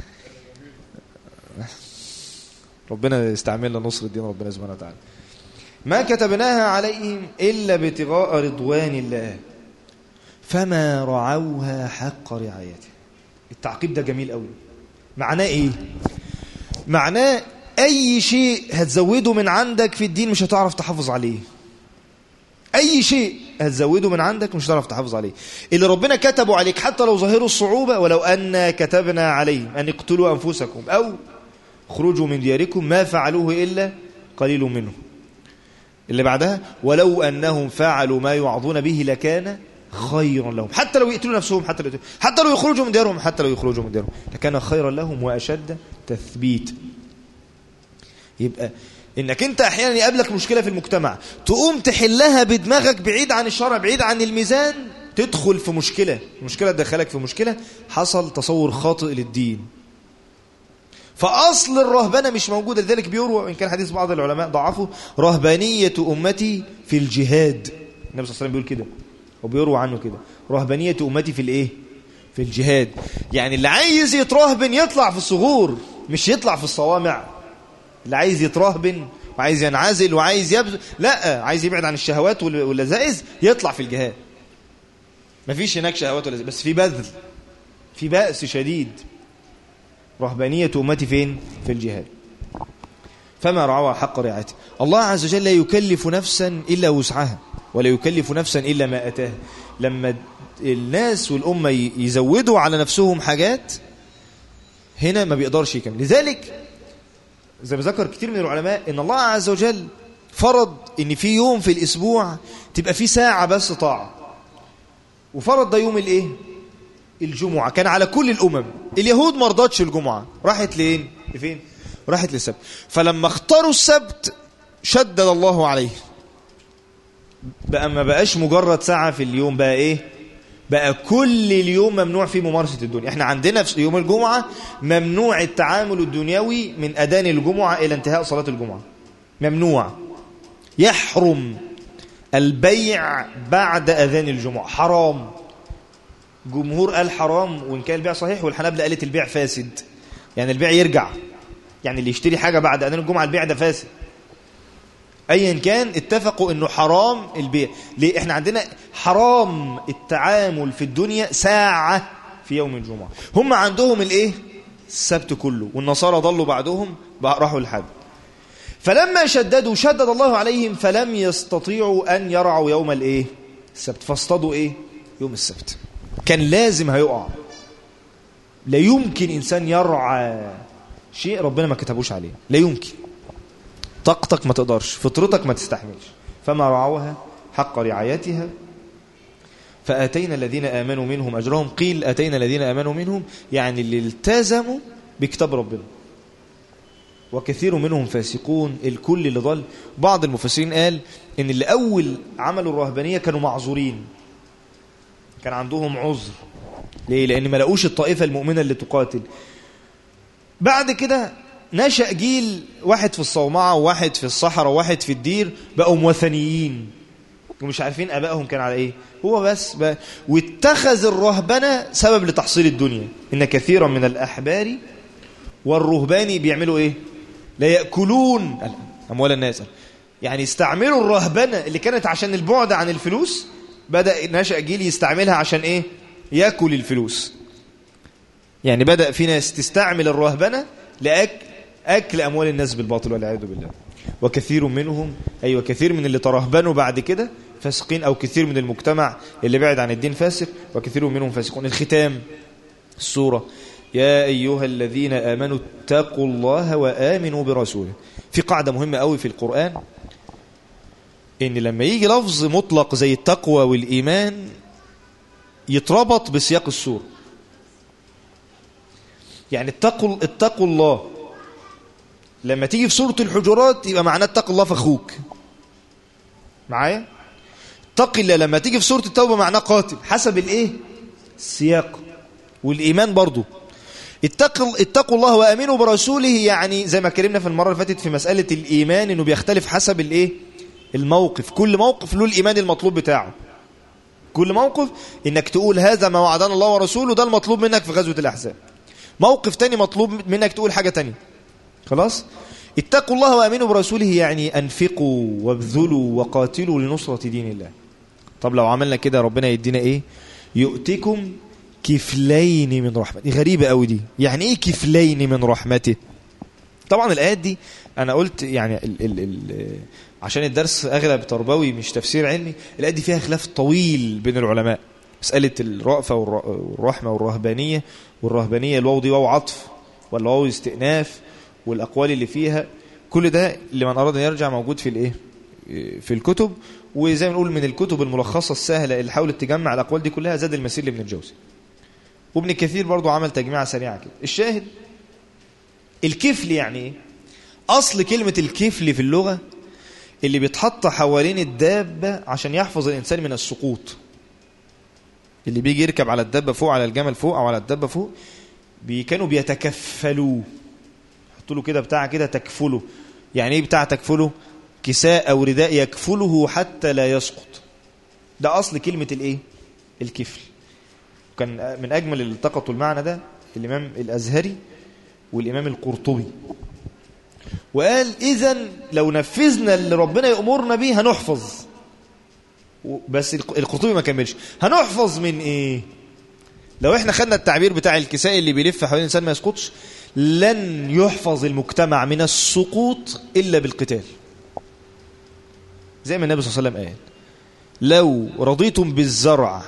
ربنا يستعملنا نصر الدين ربنا سبحانه وتعالى ما كتبناها عليهم إلا ابتغاء رضوان الله فما رعوها حق رعايته التعقيب ده جميل قوي معناه ايه معناه اي شيء هتزوده من عندك في الدين مش هتعرف تحافظ عليه اي شيء هتزوده من عندك مش هتعرف تحافظ عليه اللي ربنا كتبه عليك حتى لو ظاهروا الصعوبة ولو أن كتبنا عليهم أن اقتلوا أنفسكم أو خرجوا من دياركم ما فعلوه إلا قليل منهم اللي بعدها ولو أنهم فعلوا ما يوعظون به لكان خيرا لهم حتى لو يقتلوا نفسهم حتى لو حتى لو يخرجوا من ديارهم حتى لو يخرجوا من ديارهم لكان خيرا لهم وأشد تثبيت يبقى انك انت احيانا يقابلك مشكلة في المجتمع تقوم تحلها بدماغك بعيد عن الشرع بعيد عن الميزان تدخل في مشكلة المشكلة تدخلك في مشكلة حصل تصور خاطئ للدين فأصل الرهبنة مش موجودة لذلك بيروى وإن كان حديث بعض العلماء ضعفه رهبانية أمتي في الجهاد النبي صلى الله عليه وسلم بيقول كده وبيروى عنه كده رهبانية أمتي في الإيه في الجهاد يعني اللي عايز يترهبن يطلع في الصغور مش يطلع في الصوامع اللي عايز يترهبن وعايز ينعزل وعايز يبذل لا عايز يبعد عن الشهوات واللذائذ يطلع في الجهاد مفيش هناك شهوات ولا بس في بذل في بأس شديد رهبانية أمتي فين في الجهاد فما رعوها حق رعايته الله عز وجل لا يكلف نفسا إلا وسعها ولا يكلف نفسا إلا ما أتاه لما الناس والأمة يزودوا على نفسهم حاجات هنا ما بيقدرش يكمل لذلك زي ما ذكر كتير من العلماء ان الله عز وجل فرض ان في يوم في الاسبوع تبقى في ساعة بس طاعة وفرض ده يوم الايه الجمعة كان على كل الامم اليهود ما رضتش الجمعة راحت لين لفين راحت للسبت فلما اختاروا السبت شدد الله عليه بقى ما بقاش مجرد ساعة في اليوم بقى ايه بقى كل اليوم ممنوع فيه ممارسة الدنيا احنا عندنا في يوم الجمعة ممنوع التعامل الدنيوي من أذان الجمعة إلى انتهاء صلاة الجمعة ممنوع يحرم البيع بعد أذان الجمعة حرام جمهور قال حرام وإن كان البيع صحيح والحنابلة قالت البيع فاسد يعني البيع يرجع يعني اللي يشتري حاجة بعد أذان الجمعة البيع ده فاسد ايا كان اتفقوا انه حرام البيع ليه احنا عندنا حرام التعامل في الدنيا ساعة في يوم الجمعة هم عندهم الايه السبت كله والنصارى ضلوا بعدهم راحوا الحد فلما شددوا شدد الله عليهم فلم يستطيعوا ان يرعوا يوم الايه السبت فاصطادوا ايه يوم السبت كان لازم هيقع لا يمكن إنسان يرعى شيء ربنا ما كتبوش عليه لا يمكن طاقتك ما تقدرش فطرتك ما تستحملش فما رعوها حق رعايتها فأتينا الذين آمنوا منهم أجرهم قيل أتينا الذين آمنوا منهم يعني اللي التزموا بكتاب ربنا وكثير منهم فاسقون الكل اللي ضل بعض المفسرين قال ان اللي اول عملوا الرهبانيه كانوا معذورين كان عندهم عذر ليه لان ما لقوش الطائفه المؤمنه اللي تقاتل بعد كده نشأ جيل واحد في الصومعة وواحد في الصحراء وواحد في الدير بقوا موثنيين ومش عارفين أبائهم كان على إيه هو بس بقى واتخذ الرهبنة سبب لتحصيل الدنيا إن كثيرا من الأحبار والرهبان بيعملوا إيه لا يأكلون أموال الناس يعني يستعملوا الرهبنة اللي كانت عشان البعد عن الفلوس بدأ نشأ جيل يستعملها عشان إيه يأكل الفلوس يعني بدأ في ناس تستعمل الرهبنة لأكل أكل أموال الناس بالباطل والعياذ بالله وكثير منهم أي أيوة وكثير من اللي ترهبنوا بعد كده فاسقين أو كثير من المجتمع اللي بعد عن الدين فاسق وكثير منهم فاسقون الختام السورة يا أيها الذين آمنوا اتقوا الله وآمنوا برسوله في قاعدة مهمة قوي في القرآن إن لما يجي لفظ مطلق زي التقوى والإيمان يتربط بسياق السورة يعني اتقوا اتقوا الله لما تيجي في سورة الحجرات يبقى معناه اتق الله في اخوك معايا اتق الله لما تيجي في سورة التوبة معناه قاتل حسب الايه السياق والايمان برضو اتقوا اتقوا الله وامنوا برسوله يعني زي ما اتكلمنا في المره اللي فاتت في مساله الايمان انه بيختلف حسب الايه الموقف كل موقف له الايمان المطلوب بتاعه كل موقف انك تقول هذا ما وعدنا الله ورسوله ده المطلوب منك في غزوه الاحزاب موقف تاني مطلوب منك تقول حاجه تانية خلاص اتقوا الله وامنوا برسوله يعني انفقوا وابذلوا وقاتلوا لنصره دين الله طب لو عملنا كده ربنا يدينا ايه يؤتكم كفلين من رحمته غريبة قوي دي يعني ايه كفلين من رحمته طبعا الآيات دي أنا قلت يعني ال ال ال عشان الدرس أغلب تربوي مش تفسير علمي الآيات دي فيها خلاف طويل بين العلماء مسألة الرأفة والرحمة والرهبانية والرهبانية الواو دي واو عطف ولا واو استئناف والأقوال اللي فيها كل ده لمن أراد أن يرجع موجود في الإيه في الكتب وزي ما نقول من الكتب الملخصة السهلة اللي حاولت تجمع الأقوال دي كلها زاد المسير لابن الجوزي وابن كثير برضو عمل تجميعة سريعة كده الشاهد الكفل يعني ايه أصل كلمة الكفل في اللغة اللي بيتحط حوالين الدابة عشان يحفظ الإنسان من السقوط اللي بيجي يركب على الدابة فوق على الجمل فوق أو على الدابة فوق بي كانوا بيتكفلوا حطوا له كده بتاع كده تكفله يعني ايه بتاع تكفله كساء أو رداء يكفله حتى لا يسقط ده أصل كلمة الايه الكفل كان من أجمل اللي التقطوا المعنى ده الإمام الأزهري والإمام القرطبي وقال إذا لو نفذنا اللي ربنا يأمرنا به هنحفظ بس القرطبي ما كملش هنحفظ من إيه لو احنا خدنا التعبير بتاع الكساء اللي بيلف حوالين الإنسان ما يسقطش لن يحفظ المجتمع من السقوط إلا بالقتال زي ما النبي صلى الله عليه وسلم قال لو رضيتم بالزرع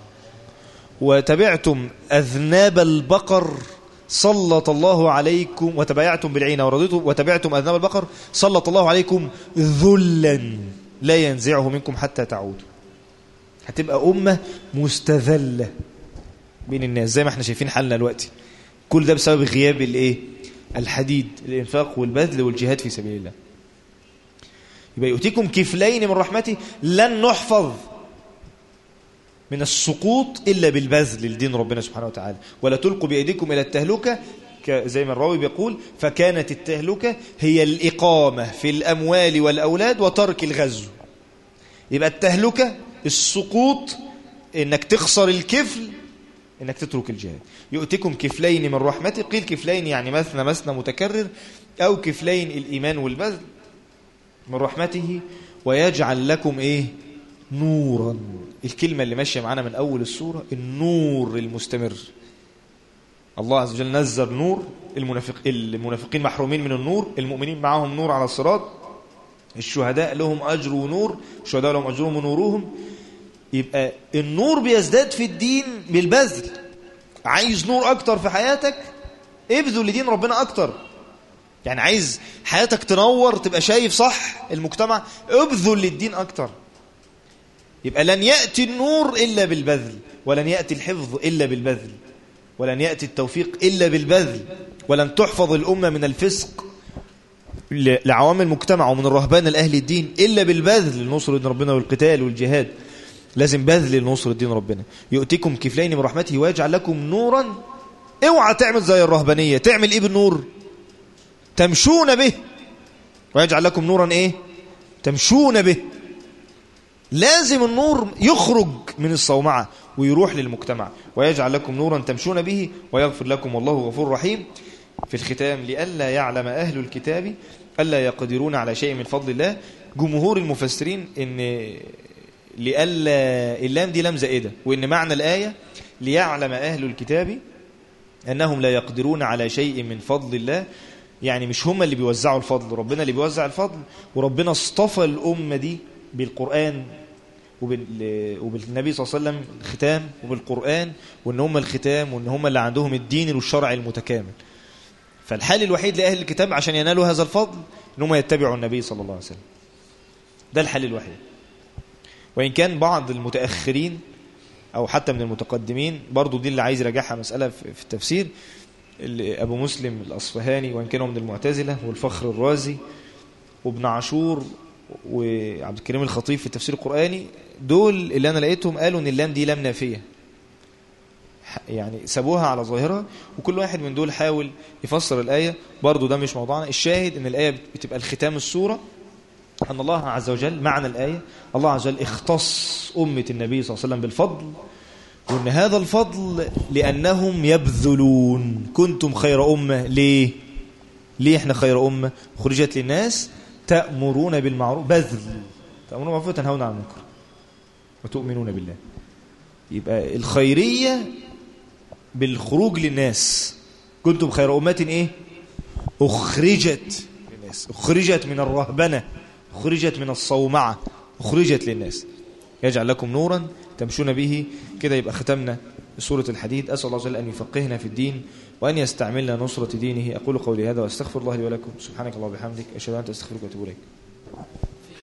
وتبعتم أذناب البقر سلط الله عليكم وتبعتم بالعينة ورضيتم وتبعتم أذناب البقر سلط الله عليكم ذلا لا ينزعه منكم حتى تعودوا هتبقى أمة مستذلة بين الناس زي ما احنا شايفين حالنا دلوقتي كل ده بسبب غياب الايه الحديد الانفاق والبذل والجهاد في سبيل الله يبقى يؤتيكم كفلين من رحمته لن نحفظ من السقوط إلا بالبذل لدين ربنا سبحانه وتعالى ولا تلقوا بأيديكم إلى التهلكة زي ما الراوي بيقول فكانت التهلكة هي الإقامة في الأموال والأولاد وترك الغزو يبقى التهلكة السقوط إنك تخسر الكفل إنك تترك الجهاد يؤتكم كفلين من رحمته قيل كفلين يعني مثنى مثنى متكرر أو كفلين الإيمان والبذل من رحمته ويجعل لكم إيه نورا الكلمة اللي ماشية معانا من أول السورة النور المستمر الله عز وجل نزل نور المنافق المنافقين محرومين من النور المؤمنين معهم نور على الصراط الشهداء لهم أجر ونور الشهداء لهم أجرهم ونورهم يبقى النور بيزداد في الدين بالبذل عايز نور اكتر في حياتك ابذل لدين ربنا اكتر يعني عايز حياتك تنور تبقى شايف صح المجتمع ابذل للدين اكتر يبقى لن يأتي النور إلا بالبذل ولن يأتي الحفظ إلا بالبذل ولن يأتي التوفيق إلا بالبذل ولن تحفظ الأمة من الفسق لعوام المجتمع ومن الرهبان الأهل الدين إلا بالبذل لنصر دين ربنا والقتال والجهاد لازم بذل لنصر دين ربنا يؤتيكم كفلين من رحمته ويجعل لكم نورا اوعى تعمل زي الرهبانية تعمل ايه بالنور تمشون به ويجعل لكم نورا ايه تمشون به لازم النور يخرج من الصومعة ويروح للمجتمع ويجعل لكم نورا تمشون به ويغفر لكم والله غفور رحيم في الختام لئلا يعلم أهل الكتاب ألا يقدرون على شيء من فضل الله جمهور المفسرين ان لئلا اللام دي لام زائدة وإن معنى الآية ليعلم أهل الكتاب أنهم لا يقدرون على شيء من فضل الله يعني مش هم اللي بيوزعوا الفضل ربنا اللي بيوزع الفضل وربنا اصطفى الأمة دي بالقرآن وبالنبي صلى الله عليه وسلم الختام وبالقرآن وان هم الختام وان هم اللي عندهم الدين والشرع المتكامل فالحال الوحيد لأهل الكتاب عشان ينالوا هذا الفضل ان هم يتبعوا النبي صلى الله عليه وسلم ده الحل الوحيد وإن كان بعض المتأخرين أو حتى من المتقدمين برضو دي اللي عايز يراجعها مسألة في التفسير أبو مسلم الأصفهاني وإن كانوا من المعتزلة والفخر الرازي وابن عاشور وعبد الكريم الخطيب في التفسير القرآني دول اللي أنا لقيتهم قالوا إن اللام دي لام نافية يعني سابوها على ظاهرها وكل واحد من دول حاول يفسر الآية برضو ده مش موضوعنا الشاهد إن الآية بتبقى الختام السورة أن الله عز وجل معنى الآية الله عز وجل اختص أمة النبي صلى الله عليه وسلم بالفضل وأن هذا الفضل لأنهم يبذلون كنتم خير أمة ليه ليه احنا خير أمة خرجت للناس تأمرون بالمعروف بذل تأمرون بالمعروف وتنهون عن المنكر وتؤمنون بالله يبقى الخيرية بالخروج للناس كنتم خير أمة إيه أخرجت للناس أخرجت من الرهبنة أخرجت من الصومعة أخرجت للناس يجعل لكم نورا تمشون به كده يبقى ختمنا سورة الحديد أسأل الله جل أن يفقهنا في الدين وأن يستعملنا نصرة دينه أقول قولي هذا وأستغفر الله لي ولكم سبحانك الله وبحمدك أشهد أن لا إله إلا أنت أستغفرك وأتوب إليك